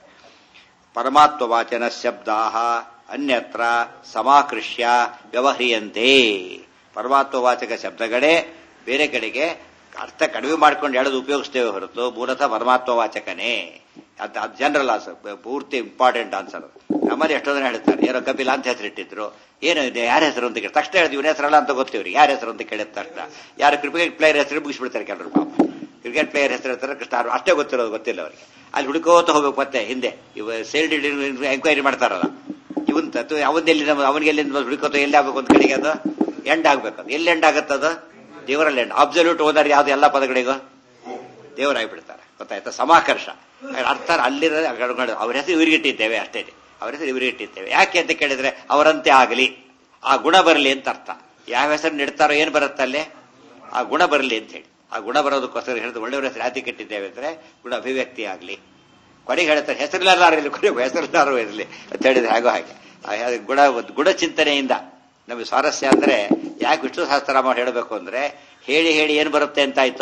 ಪರಮಾತ್ಮವಾಚನ ಶಬ್ದಾ ಅನ್ಯತ್ರ ಸಮಾಕೃಷ್ಯ ವ್ಯವಹ್ರಿಯಂತೆ ಪರಮಾತ್ಮವಾಚಕ ಶಬ್ದಗಳೇ ಬೇರೆ ಕಡೆಗೆ ಅರ್ಥ ಕಡಿಮೆ ಮಾಡ್ಕೊಂಡು ಹೇಳೋದು ಉಪಯೋಗಿಸ್ತೇವೆ ಹೊರತು ಮೂಲತಃ ಪರಮಾತ್ಮವಾಚಕನೇ ಅದು ಅದು ಜನರಲ್ ಆನ್ಸರ್ ಪೂರ್ತಿ ಇಂಪಾರ್ಟೆಂಟ್ ಆನ್ಸರ್ ನಮ್ಮಲ್ಲಿ ಎಷ್ಟೋ ಜನ ಹೇಳ್ತಾರೆ ಏನೋ ಕಪಿಲ ಅಂತ ಹೆಸರಿಟ್ಟಿದ್ರು ಏನು ಇದೆ ಯಾರ ಹೆಸರು ಅಂತ ಕೇಳಿ ತಕ್ಷಣ ಹೇಳಿದ್ವಿ ಇವನ ಹೆಸರಲ್ಲ ಅಂತ ಗೊತ್ತಿವ್ರಿ ಯಾರ ಹೆಸರು ಅಂತ ಕೇಳಿದ ತಕ್ಷಣ ಯಾರು ಕ್ರಿಕೆಟ್ ಪ್ಲೇಯರ್ ಹೆಸರು ಮುಗಿಸ್ಬಿಡ್ತಾರೆ ಕೆಲವರು ಪಾಪ ಕ್ರಿಕೆಟ್ ಪ್ಲೇಯರ್ ಹೆಸರು ಇರ್ತಾರೆ ಸ್ಟಾರ್ ಅಷ್ಟೇ ಗೊತ್ತಿರೋದು ಗೊತ್ತಿಲ್ಲ ಅವರಿಗೆ ಅಲ್ಲಿ ಹುಡುಕೋತ ಹೋಗ್ಬೇಕು ಮತ್ತೆ ಹಿಂದೆ ಇವ ಸೇಲ್ ಎಂಕ್ವೈರಿ ಮಾಡ್ತಾರಲ್ಲ ಇವನ್ ತತ್ತು ಅವನ್ನೆಲ್ಲಿ ನಮ್ಮ ಅವನಿಗೆ ಎಲ್ಲಿಂದ ಹುಡುಕೋತ ಎಲ್ಲಿ ಆಗ್ಬೇಕು ಅಂತ ಕಡೆಗೆ ಅದು ಎಂಡ್ ಆಗ್ಬೇಕು ಅದು ಎಲ್ಲಿ ಎಂಡ್ ಆಗುತ್ತೆ ಅದು ದೇವರಲ್ಲಿ ಎಂಡ್ ಅಬ್ಸಲ್ಯೂಟ್ ಓದಾರ ಯಾವ್ದು ಎಲ್ಲ ಪದಗಳಿಗೂ ದೇವರಾಗ್ಬಿಡ್ತಾರೆ ಗೊತ್ತಾಯ್ತಾ ಸಮಾಕರ್ಷ ಅರ್ಥ ಅಲ್ಲಿರೋ ಅವ್ರ ಹೆಸರು ಇವರಿಗಿಟ್ಟಿದ್ದೇವೆ ಅಷ್ಟೇ ಅವ್ರ ಹೆಸರು ಇವರಿಗಿಟ್ಟಿದ್ದೇವೆ ಯಾಕೆ ಅಂತ ಕೇಳಿದ್ರೆ ಅವರಂತೆ ಆಗಲಿ ಆ ಗುಣ ಬರಲಿ ಅಂತ ಅರ್ಥ ಯಾವ ಹೆಸರು ನಿಡ್ತಾರೋ ಏನ್ ಬರುತ್ತೆ ಅಲ್ಲಿ ಆ ಗುಣ ಬರಲಿ ಅಂತ ಹೇಳಿ ಆ ಗುಣ ಬರೋದಕ್ಕೋಸ್ಕರ ಹೇಳಿದ್ರೆ ಒಳ್ಳೆಯವರ ಹೆಸರು ಯಾತಿ ಕೆಟ್ಟಿದ್ದೇವೆ ಅಂದ್ರೆ ಗುಣ ಅಭಿವ್ಯಕ್ತಿ ಆಗಲಿ ಕೊನೆಗೆ ಹೇಳ್ತಾರೆ ಹೆಸರಿಲ್ಲಾರು ಇರಲಿ ಕೊನೆಗೆ ಹೆಸರಿಲ್ಲಾರು ಇರಲಿ ಅಂತ ಹೇಳಿದ್ರೆ ಹಾಗೋ ಹಾಗೆ ಆ ಯಾ- ಗುಣ ಗುಣ ಚಿಂತನೆಯಿಂದ ನಮಗೆ ಸ್ವಾರಸ್ಯ ಅಂದ್ರೆ ಯಾಕೆ ವಿಷ್ಣು ಸಹಸ್ರನಾಮ ಹೇಳಬೇಕು ಅಂದ್ರೆ ಹೇಳಿ ಹೇಳಿ ಏನು ಬರುತ್ತೆ ಅಂತಾಯ್ತು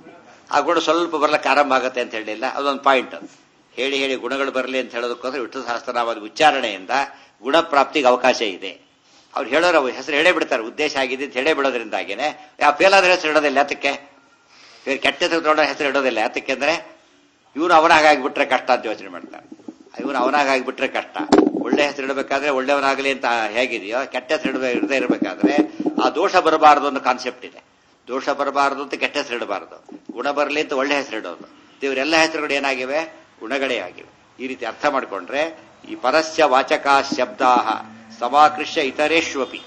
ಆ ಗುಣ ಸ್ವಲ್ಪ ಬರ್ಲಿಕ್ಕೆ ಆರಂಭ ಆಗುತ್ತೆ ಅಂತ ಹೇಳಿಲ್ಲ ಅದೊಂದು ಪಾಯಿಂಟ್ ಹೇಳಿ ಹೇಳಿ ಗುಣಗಳು ಬರಲಿ ಅಂತ ಹೇಳೋದಕ್ಕೋಸ್ಕರ ವಿಷ್ಣು ಸಹಸ್ರನಾಮದ ಉಚ್ಚಾರಣೆಯಿಂದ ಗುಣ ಪ್ರಾಪ್ತಿಗೆ ಅವಕಾಶ ಇದೆ ಅವ್ರು ಹೇಳೋರು ಅವ್ರ ಹೆಸರು ಹೇಳೇ ಬಿಡ್ತಾರೆ ಉದ್ದೇಶ ಆಗಿದೆ ಅಂತ ಹೇಳೇ ಬಿಡೋದ್ರಿಂದಾಗೇನೆ ಯಾವ ಫೇಲ್ ಆದ್ರೆ ಹೆಸರು ಇಡೋದಿಲ್ಲ ಯಾತಕ್ಕೆ ಇವ್ರು ಕೆಟ್ಟ ಹೆಸರು ತೊಗೊಂಡ ಹೆಸರು ಇಡೋದಿಲ್ಲ ಯಾತಕ್ಕೆ ಅಂದ್ರೆ ಇವನು ಅವನಾಗಿಬಿಟ್ರೆ ಕಷ್ಟ ಅಂತ ಯೋಚನೆ ಮಾಡ್ತಾರೆ ಇವನು ಅವನಾಗಿಬಿಟ್ರೆ ಕಷ್ಟ ಒಳ್ಳೆ ಹೆಸರು ಇಡಬೇಕಾದ್ರೆ ಒಳ್ಳೆಯವನಾಗಲಿ ಅಂತ ಹೇಗಿದೆಯೋ ಕೆಟ್ಟ ಹೆಸರು ಇಡಬೇಕು ಇಡದೇ ಇರಬೇಕಾದ್ರೆ ಆ ದೋಷ ಬರಬಾರದು ಅನ್ನೋ ಕಾನ್ಸೆಪ್ಟ್ ಇದೆ ದೋಷ ಬರಬಾರದು ಅಂತ ಕೆಟ್ಟ ಹೆಸರು ಇಡಬಾರದು ಗುಣ ಬರಲಿ ಅಂತ ಒಳ್ಳೆ ಹೆಸರು ಇಡೋದು ದೇವರೆಲ್ಲ ಹೆಸರುಗಳು ಏನಾಗಿವೆ ಗುಣಗಳೇ ಆಗಿವೆ ಈ ರೀತಿ ಅರ್ಥ ಮಾಡಿಕೊಂಡ್ರೆ ಈ ಪರಸ್ಯ ವಾಚಕ ಶಬ್ದಾ ಸಮಾಕೃಷ್ಯ ಇತರೇಶ್ವಪಿ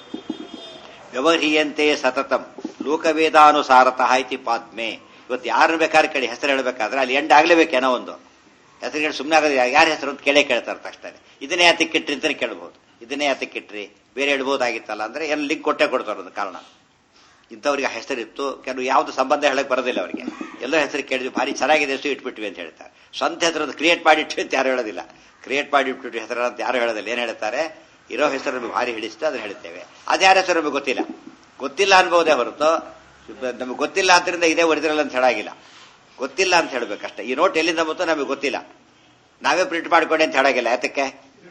ವ್ಯವಹೀಯಂತೆ ಸತತಂ ಲೋಕವೇದಾನುಸಾರತಃ ಇತಿ ಪಾದ್ಮೆ ಇವತ್ತು ಯಾರನ್ನ ಬೇಕಾದ್ರೆ ಕೇಳಿ ಹೆಸರು ಹೇಳಬೇಕಾದ್ರೆ ಅಲ್ಲಿ ಎಂಡ್ ಆಗ್ಲೇಬೇಕೇನೋ ಒಂದು ಹೆಸರು ಹೇಳಿ ಸುಮ್ಮನೆ ಆಗೋದು ಯಾರ ಹೆಸರು ಅಂತ ಕೇಳೇ ಕೇಳ್ತಾರೆ ತಕ್ಷಣ ಇದನ್ನೇ ಯಾತಕ್ಕೆ ಇಟ್ರಿ ಅಂತಾನೆ ಕೇಳ್ಬೋದು ಇದನ್ನೇ ಯಾತಕ್ಕೆ ಇಟ್ರಿ ಬೇರೆ ಹೇಳ್ಬೋದಾಗಿತ್ತಲ್ಲ ಅಂದ್ರೆ ಏನು ಲಿಂಕ್ ಕೊಟ್ಟೆ ಕೊಡ್ತಾರೆ ಒಂದು ಕಾರಣ ಇಂಥವ್ರಿಗೆ ಹೆಸರಿತ್ತು ಕೆಲವು ಯಾವ್ದು ಸಂಬಂಧ ಹೇಳಕ್ ಬರೋದಿಲ್ಲ ಅವರಿಗೆ ಎಲ್ಲೋ ಹೆಸರು ಕೇಳಿದ್ವಿ ಭಾರಿ ಚೆನ್ನಾಗಿದೆ ಹೆಸರು ಇಟ್ಬಿಟ್ವಿ ಅಂತ ಹೇಳ್ತಾರೆ ಸ್ವಂತ ಹೆಸರು ಕ್ರಿಯೇಟ್ ಮಾಡಿಟ್ವಿ ಅಂತ ಯಾರು ಹೇಳೋದಿಲ್ಲ ಕ್ರಿಯೇಟ್ ಮಾಡಿಟ್ಬಿಟ್ಟು ಹೆಸರು ಅಂತ ಯಾರು ಹೇಳೋದಿಲ್ಲ ಏನ್ ಹೇಳ್ತಾರೆ ಇರೋ ಹೆಸರು ನಮಗೆ ಭಾರಿ ಹಿಡಿಸ್ತು ಅದನ್ನ ಹೇಳ್ತೇವೆ ಅದು ಯಾರ ಹೆಸರು ನಮಗೆ ಗೊತ್ತಿಲ್ಲ ಗೊತ್ತಿಲ್ಲ ಅನ್ಬೋದೇ ಹೊರತು ನಮಗೆ ಗೊತ್ತಿಲ್ಲ ಆದ್ರಿಂದ ಇದೇ ಒರಿಜಿನಲ್ ಅಂತ ಹೇಳಾಗಿಲ್ಲ ಗೊತ್ತಿಲ್ಲ ಅಂತ ಹೇಳ್ಬೇಕಷ್ಟೇ ಈ ನೋಟ್ ಎಲ್ಲಿಂದ ಬಂತು ನಮಗೆ ಗೊತ್ತಿಲ್ಲ ನಾವೇ ಪ್ರಿಂಟ್ ಮಾಡ್ಕೊಂಡೆ ಅಂತ ಹೇಳಾಗಿಲ್ಲ ಯಾತಕ್ಕೆ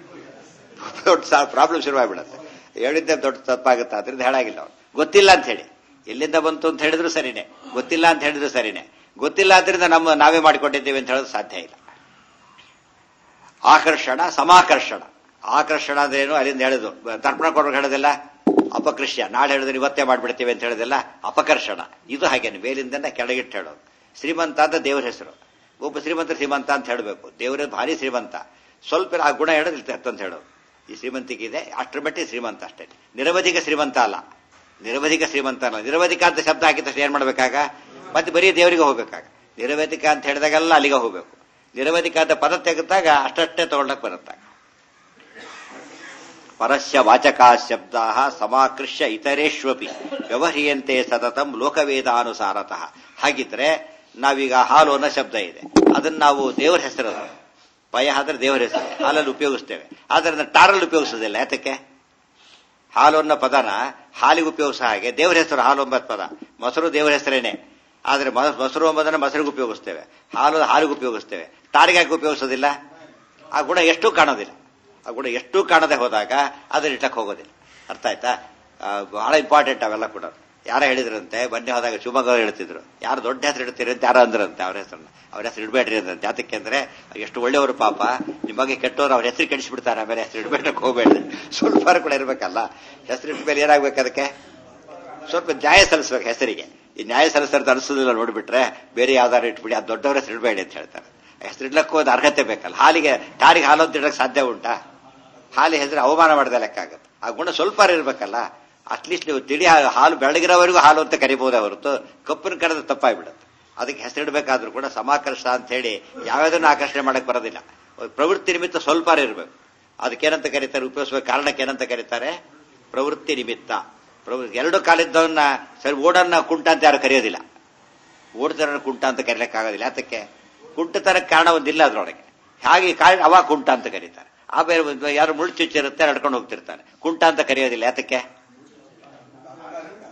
ದೊಡ್ಡ ಪ್ರಾಬ್ಲಮ್ ಶುರುವಾಗ್ಬಿಡುತ್ತೆ ಹೇಳಿದ್ದೆ ದೊಡ್ಡ ತಪ್ಪಾಗುತ್ತೆ ಅದರಿಂದ ಹೇಳಾಗಿಲ್ಲ ಅವ್ರು ಗೊತ್ತಿಲ್ಲ ಅಂತ ಹೇಳಿ ಎಲ್ಲಿಂದ ಬಂತು ಅಂತ ಹೇಳಿದ್ರು ಸರಿನೇ ಗೊತ್ತಿಲ್ಲ ಅಂತ ಹೇಳಿದ್ರು ಸರಿನೇ ಗೊತ್ತಿಲ್ಲ ಆದ್ರಿಂದ ನಮ್ಮ ನಾವೇ ಮಾಡಿಕೊಂಡಿದ್ದೇವೆ ಅಂತ ಹೇಳೋದು ಸಾಧ್ಯ ಇಲ್ಲ ಆಕರ್ಷಣ ಸಮಾಕರ್ಷಣ ಆಕರ್ಷಣ ಅಂದ್ರೇನು ಅಲ್ಲಿಂದ ಹೇಳುದು ತರ್ಪಣ ಕೊಡೋರು ಹೇಳೋದಿಲ್ಲ ಅಪಕೃಷ್ಯ ನಾಳೆ ಹೇಳಿದ್ರೆ ಇವತ್ತೇ ಮಾಡ್ಬಿಡ್ತೀವಿ ಅಂತ ಹೇಳೋದಿಲ್ಲ ಅಪಕರ್ಷಣ ಇದು ಹಾಗೇನೆ ಮೇಲಿಂದ ಕೆಳಗಿಟ್ಟು ಹೇಳೋದು ಶ್ರೀಮಂತ ಅಂತ ದೇವ್ರ ಹೆಸರು ಒಬ್ಬ ಶ್ರೀಮಂತ ಶ್ರೀಮಂತ ಅಂತ ಹೇಳಬೇಕು ದೇವರ ಭಾರಿ ಶ್ರೀಮಂತ ಸ್ವಲ್ಪ ಆ ಗುಣ ಹೇಳೋದು ಅಂತ ಹೇಳೋದು ಈ ಶ್ರೀಮಂತಿಗೆ ಇದೆ ಅಷ್ಟರ ಮಟ್ಟಿಗೆ ಶ್ರೀಮಂತ ಅಷ್ಟೇ ನಿರವಧಿಕ ಶ್ರೀಮಂತ ಅಲ್ಲ ನಿರವಧಿಕ ಶ್ರೀಮಂತ ಅಲ್ಲ ನಿರವಧಿಕ ಅಂತ ಶಬ್ದ ಹಾಕಿದ ತಕ್ಷಣ ಏನ್ ಮಾಡ್ಬೇಕಾಗ ಮತ್ತೆ ಬರೀ ದೇವರಿಗೆ ಹೋಗ್ಬೇಕಾಗ ನಿರವಧಿಕ ಅಂತ ಹೇಳಿದಾಗೆಲ್ಲ ಅಲ್ಲಿಗೆ ಹೋಗ್ಬೇಕು ನಿರವಧಿಕ ಅಂತ ಪದ ತೆಗೆದಾಗ ಅಷ್ಟಷ್ಟೇ ತಗೊಳ್ಳಕ್ ಬರುತ್ತಾಗ ಪರಸ್ಯ ವಾಚಕಾ ಶಬ್ದಾ ಸಮಾಕೃಷ್ಯ ಇತರೇಶ್ವಪಿ ವ್ಯವಹ್ರಿಯಂತೆ ಸತತಂ ಲೋಕವೇದಾನುಸಾರತಃ ಹಾಗಿದ್ರೆ ನಾವೀಗ ಹಾಲು ಅನ್ನೋ ಶಬ್ದ ಇದೆ ಅದನ್ನ ನಾವು ದೇವರ ಹೆಸರು ಪಯ ಆದ್ರೆ ದೇವರ ಹೆಸರು ಹಾಲಲ್ಲಿ ಉಪಯೋಗಿಸ್ತೇವೆ ಆದ್ರೆ ಟಾರಲ್ಲಿ ಉಪಯೋಗಿಸೋದಿಲ್ಲ ಯಾತಕ್ಕೆ ಹಾಲು ಅನ್ನೋ ಪದನ ಹಾಲಿಗೆ ಉಪಯೋಗಿಸ ಹಾಗೆ ದೇವರ ಹೆಸರು ಹಾಲು ಎಂಬತ್ ಪದ ಮೊಸರು ದೇವರ ಹೆಸರೇನೆ ಆದ್ರೆ ಮ- ಮೊಸರು ಎಂಬುದನ್ನ ಮೊಸರಿಗೆ ಉಪಯೋಗಿಸ್ತೇವೆ ಹಾಲು ಹಾಲಿಗೆ ಉಪಯೋಗಿಸ್ತೇವೆ ಟಾರಿಗೆ ಹಾಕಿ ಉಪಯೋಗಿಸೋದಿಲ್ಲ ಆ ಗುಣ ಎಷ್ಟು ಕಾಣೋದಿಲ್ಲ ಆ ಗುಣ ಎಷ್ಟು ಕಾಣದೆ ಹೋದಾಗ ಅದನ್ನ ಇಟ್ಟಕ್ಕೆ ಹೋಗೋದಿಲ್ಲ ಅರ್ಥ ಆಯ್ತಾ ಆ, ಬಹಳ ಇಂಪಾರ್ಟೆಂಟ್ ಅವೆಲ್ಲ ಕೂಡ ಯಾರ ಹೇಳಿದ್ರಂತೆ ಬನ್ನಿ ಹೋದಾಗ ಶಿವಮೊಗ್ಗ ಹೇಳ್ತಿದ್ರು ಯಾರು ದೊಡ್ಡ ಹೆಸರು ಇಡ್ತೀರಿ ಅಂತ ಯಾರೋ ಅಂದ್ರಂತೆ ಅವ್ರ ಹೆಸರನ್ನ ಅವ್ರ ಹೆಸರು ಇಡಬೇಡ್ರಿ ಅಂದ್ರಂತೆ ಯಾತಕ್ಕೆ ಅಂದ್ರೆ ಎಷ್ಟು ಒಳ್ಳೆಯವರು ಪಾಪ ನಿಮಗೆ ಕೆಟ್ಟವರು ಅವ್ರ ಹೆಸರು ಕೆಡಿಸ್ಬಿಡ್ತಾರೆ ಆಮೇಲೆ ಹೆಸರು ಇಡಬೇಡಕ್ಕೆ ಹೋಗ್ಬೇಡ್ರಿ ಸ್ವಲ್ಪ ಕೂಡ ಇರ್ಬೇಕಲ್ಲ ಹೆಸರು ಇಟ್ಟ ಮೇಲೆ ಏನಾಗ್ಬೇಕು ಅದಕ್ಕೆ ಸ್ವಲ್ಪ ನ್ಯಾಯ ಸಲ್ಲಿಸ್ಬೇಕು ಹೆಸರಿಗೆ ಈ ನ್ಯಾಯ ಸಲ್ಲಿಸ್ತಾರೆ ಅನಿಸೋದಿಲ್ಲ ನೋಡ್ಬಿಟ್ರೆ ಬೇರೆ ಯಾವ್ದಾರು ಇಟ್ಬಿಡಿ ಅದು ದೊಡ್ಡವರ ಹೆಸರು ಇಡಬೇಡಿ ಅಂತ ಹೇಳ್ತಾರೆ ಹೆಸರು ಇಡ್ಲಕ್ಕೂ ಅದು ಅರ್ಹತೆ ಬೇಕಲ್ಲ ಹಾಲಿಗೆ ಟಾರಿಗೆ ಹಾಲು ಅಂತ ಇಡಕ್ಕೆ ಸಾಧ್ಯ ಉಂಟಾ ಹಾಲಿ ಹೆಸರು ಅವಮಾನ ಮಾಡಿದ ಲೆಕ್ಕ ಆಗುತ್ತೆ ಆ ಗುಣ ಸ್ವಲ್ಪ ಇರ್ಬೇಕಲ್ಲ ಅಟ್ಲೀಸ್ಟ್ ನೀವು ತಿಳಿ ಹಾ- ಹಾಲು ಬೆಳಗಿರೋವರೆಗೂ ಹಾಲು ಅಂತ ಕರಿಬಹುದೇ ಹೊರತು ಕಪ್ಪನ ಕರೆದು ತಪ್ಪಾಗ್ಬಿಡುತ್ತೆ ಅದಕ್ಕೆ ಹೆಸರಿಡಬೇಕಾದ್ರೂ ಕೂಡ ಸಮಾಕರ್ಷ ಅಂತ ಹೇಳಿ ಯಾವ್ಯಾವ್ದನ್ನು ಆಕರ್ಷಣೆ ಮಾಡಕ್ ಬರೋದಿಲ್ಲ ಪ್ರವೃತ್ತಿ ನಿಮಿತ್ತ ಸ್ವಲ್ಪ ಇರಬೇಕು ಅದಕ್ಕೇನಂತ ಕರೀತಾರೆ ಉಪಯೋಗಿಸುವ ಕಾರಣಕ್ಕೆ ಏನಂತ ಕರೀತಾರೆ ಪ್ರವೃತ್ತಿ ನಿಮಿತ್ತ ಪ್ರವೃತ್ತಿ ಎರಡು ಕಾಲಿದ್ದವನ್ನ ಸರಿ ಓಡನ್ನ ಕುಂಟ ಅಂತ ಯಾರು ಕರೆಯೋದಿಲ್ಲ ಓಡ್ತಾರ ಕುಂಟ ಅಂತ ಕರೀಲಿಕ್ಕಾಗೋದಿಲ್ಲ ಯಾತಕ್ಕೆ ಕುಂಟತನಕ್ಕೆ ಕಾರಣ ಒಂದಿಲ್ಲ ಅದ್ರೊಳಗೆ ಹಾಗೆ ಕಾರಣ ಅವ ಕುಂಟ ಅಂತ ಕರೀತಾರೆ ಆ ಬೇರೆ ಒಂದು ಯಾರು ಮುಳ್ಳು ಚುಚ್ಚಿರುತ್ತೆ ನಡ್ಕೊಂಡು ಹೋಗ್ತಿರ್ತಾನೆ ಕುಂಟ ಅಂತ ಕರೆಯೋದಿಲ್ಲ ಯಾತಕ್ಕೆ ತಾತ್ಕಾಲಿಕ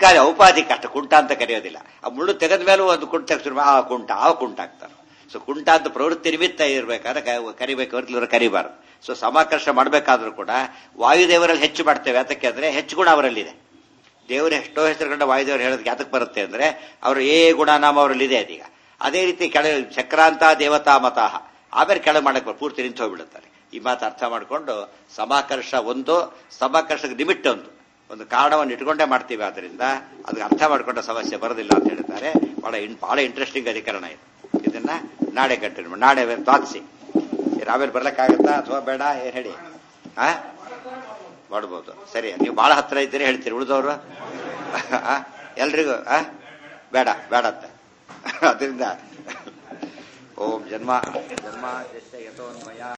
ತಾತ್ಕಾಲಿಕ ಔಪಾಧಿಕ ಅಷ್ಟು ಕುಂಟ ಅಂತ ಕರೆಯೋದಿಲ್ಲ ಆ ಮುಳ್ಳು ತೆಗೆದ ಮೇಲೂ ಒಂದು ಕುಂಟ ಶುರು ಆ ಕುಂಟ ಆ ಕುಂಟ ಆಗ್ತಾರೆ ಸೊ ಕುಂಟ ಅಂತ ಪ್ರವೃತ್ತಿ ನಿಮಿತ್ತ ಇರ್ಬೇಕಾದ್ರೆ ಕ- ಕರಿಬೇಕು ಹೊರತು ಕರಿಬಾರದು ಸೊ ಸಮಾಕರ್ಷ ಮಾಡಬೇಕಾದ್ರೂ ಕೂಡ ವಾಯುದೇವರಲ್ಲಿ ಹೆಚ್ಚು ಮಾಡ್ತೇವೆ ಅದಕ್ಕೆ ಅಂದ್ರೆ ಹೆಚ್ಚು ಗುಣ ಅವರಲ್ಲಿದೆ ದೇವರು ಎಷ್ಟೋ ಹೆಸರುಗಂಡ ವಾಯುದೇವರು ಹೇಳೋದಕ್ಕೆ ಯಾತಕ್ಕೆ ಬರುತ್ತೆ ಅಂದ್ರೆ ಅವರು ಏ ಗುಣನಾಮ ಅವರಲ್ಲಿ ಇದೆ ಅದೀಗ ಅದೇ ರೀತಿ ಕೆಳ ಚಕ್ರಾಂತ ದೇವತಾ ಮತಾಹ ಆಮೇಲೆ ಕೆಳಗೆ ಮಾಡಕ್ಕೆ ಬರ್- ಪೂರ್ತಿ ನಿಂತು ಹೋಗ್ಬಿಡುತ್ತಾರೆ ಈ ಮಾತು ಅರ್ಥ ಮಾಡಿಕೊಂಡು ಸಮಾಕರ್ಷ ಒಂದು ಸಮಾಕರ್ಷಕ್ಕೆ ಲಿಮಿಟ್ ಒಂದು ಒಂದು ಕಾರಣವನ್ನು ಇಟ್ಕೊಂಡೇ ಮಾಡ್ತೀವಿ ಆದ್ರಿಂದ ಅದಕ್ಕೆ ಅರ್ಥ ಮಾಡ್ಕೊಂಡ ಸಮಸ್ಯೆ ಬರೋದಿಲ್ಲ ಅಂತ ಹೇಳ್ತಾರೆ ಬಹಳ ಇನ್- ಬಹಳ ಇಂಟ್ರೆಸ್ಟಿಂಗ್ ಅಧಿಕರಣ ಇದು ಇದನ್ನ ನಾಳೆ ಕಂಟಿನ್ಯೂ ಮಾಡಿ. ನಾಳೆ ತ್ವಾತ್ಸಿ ಆಮೇಲೆ ಬರ್ಲಿಕ್ಕಾಗತ್ತಾ ಅಥವಾ ಬೇಡ ಏನ್ ಹೇಳಿ ಆ ಮಾಡ್ಬೋದು ಸರಿ ನೀವು ಬಹಳ ಹತ್ರ ಇದ್ದೀರಿ ಹೇಳ್ತೀರಿ ಉಳಿದವರು ಎಲ್ರಿಗೂ ಆ ಬೇಡ ಬೇಡ ಅಂತ ಅದರಿಂದ ಓಂ ಜನ್ಮ ಜನ್ಮ ಯಥೋನ್ಮಯ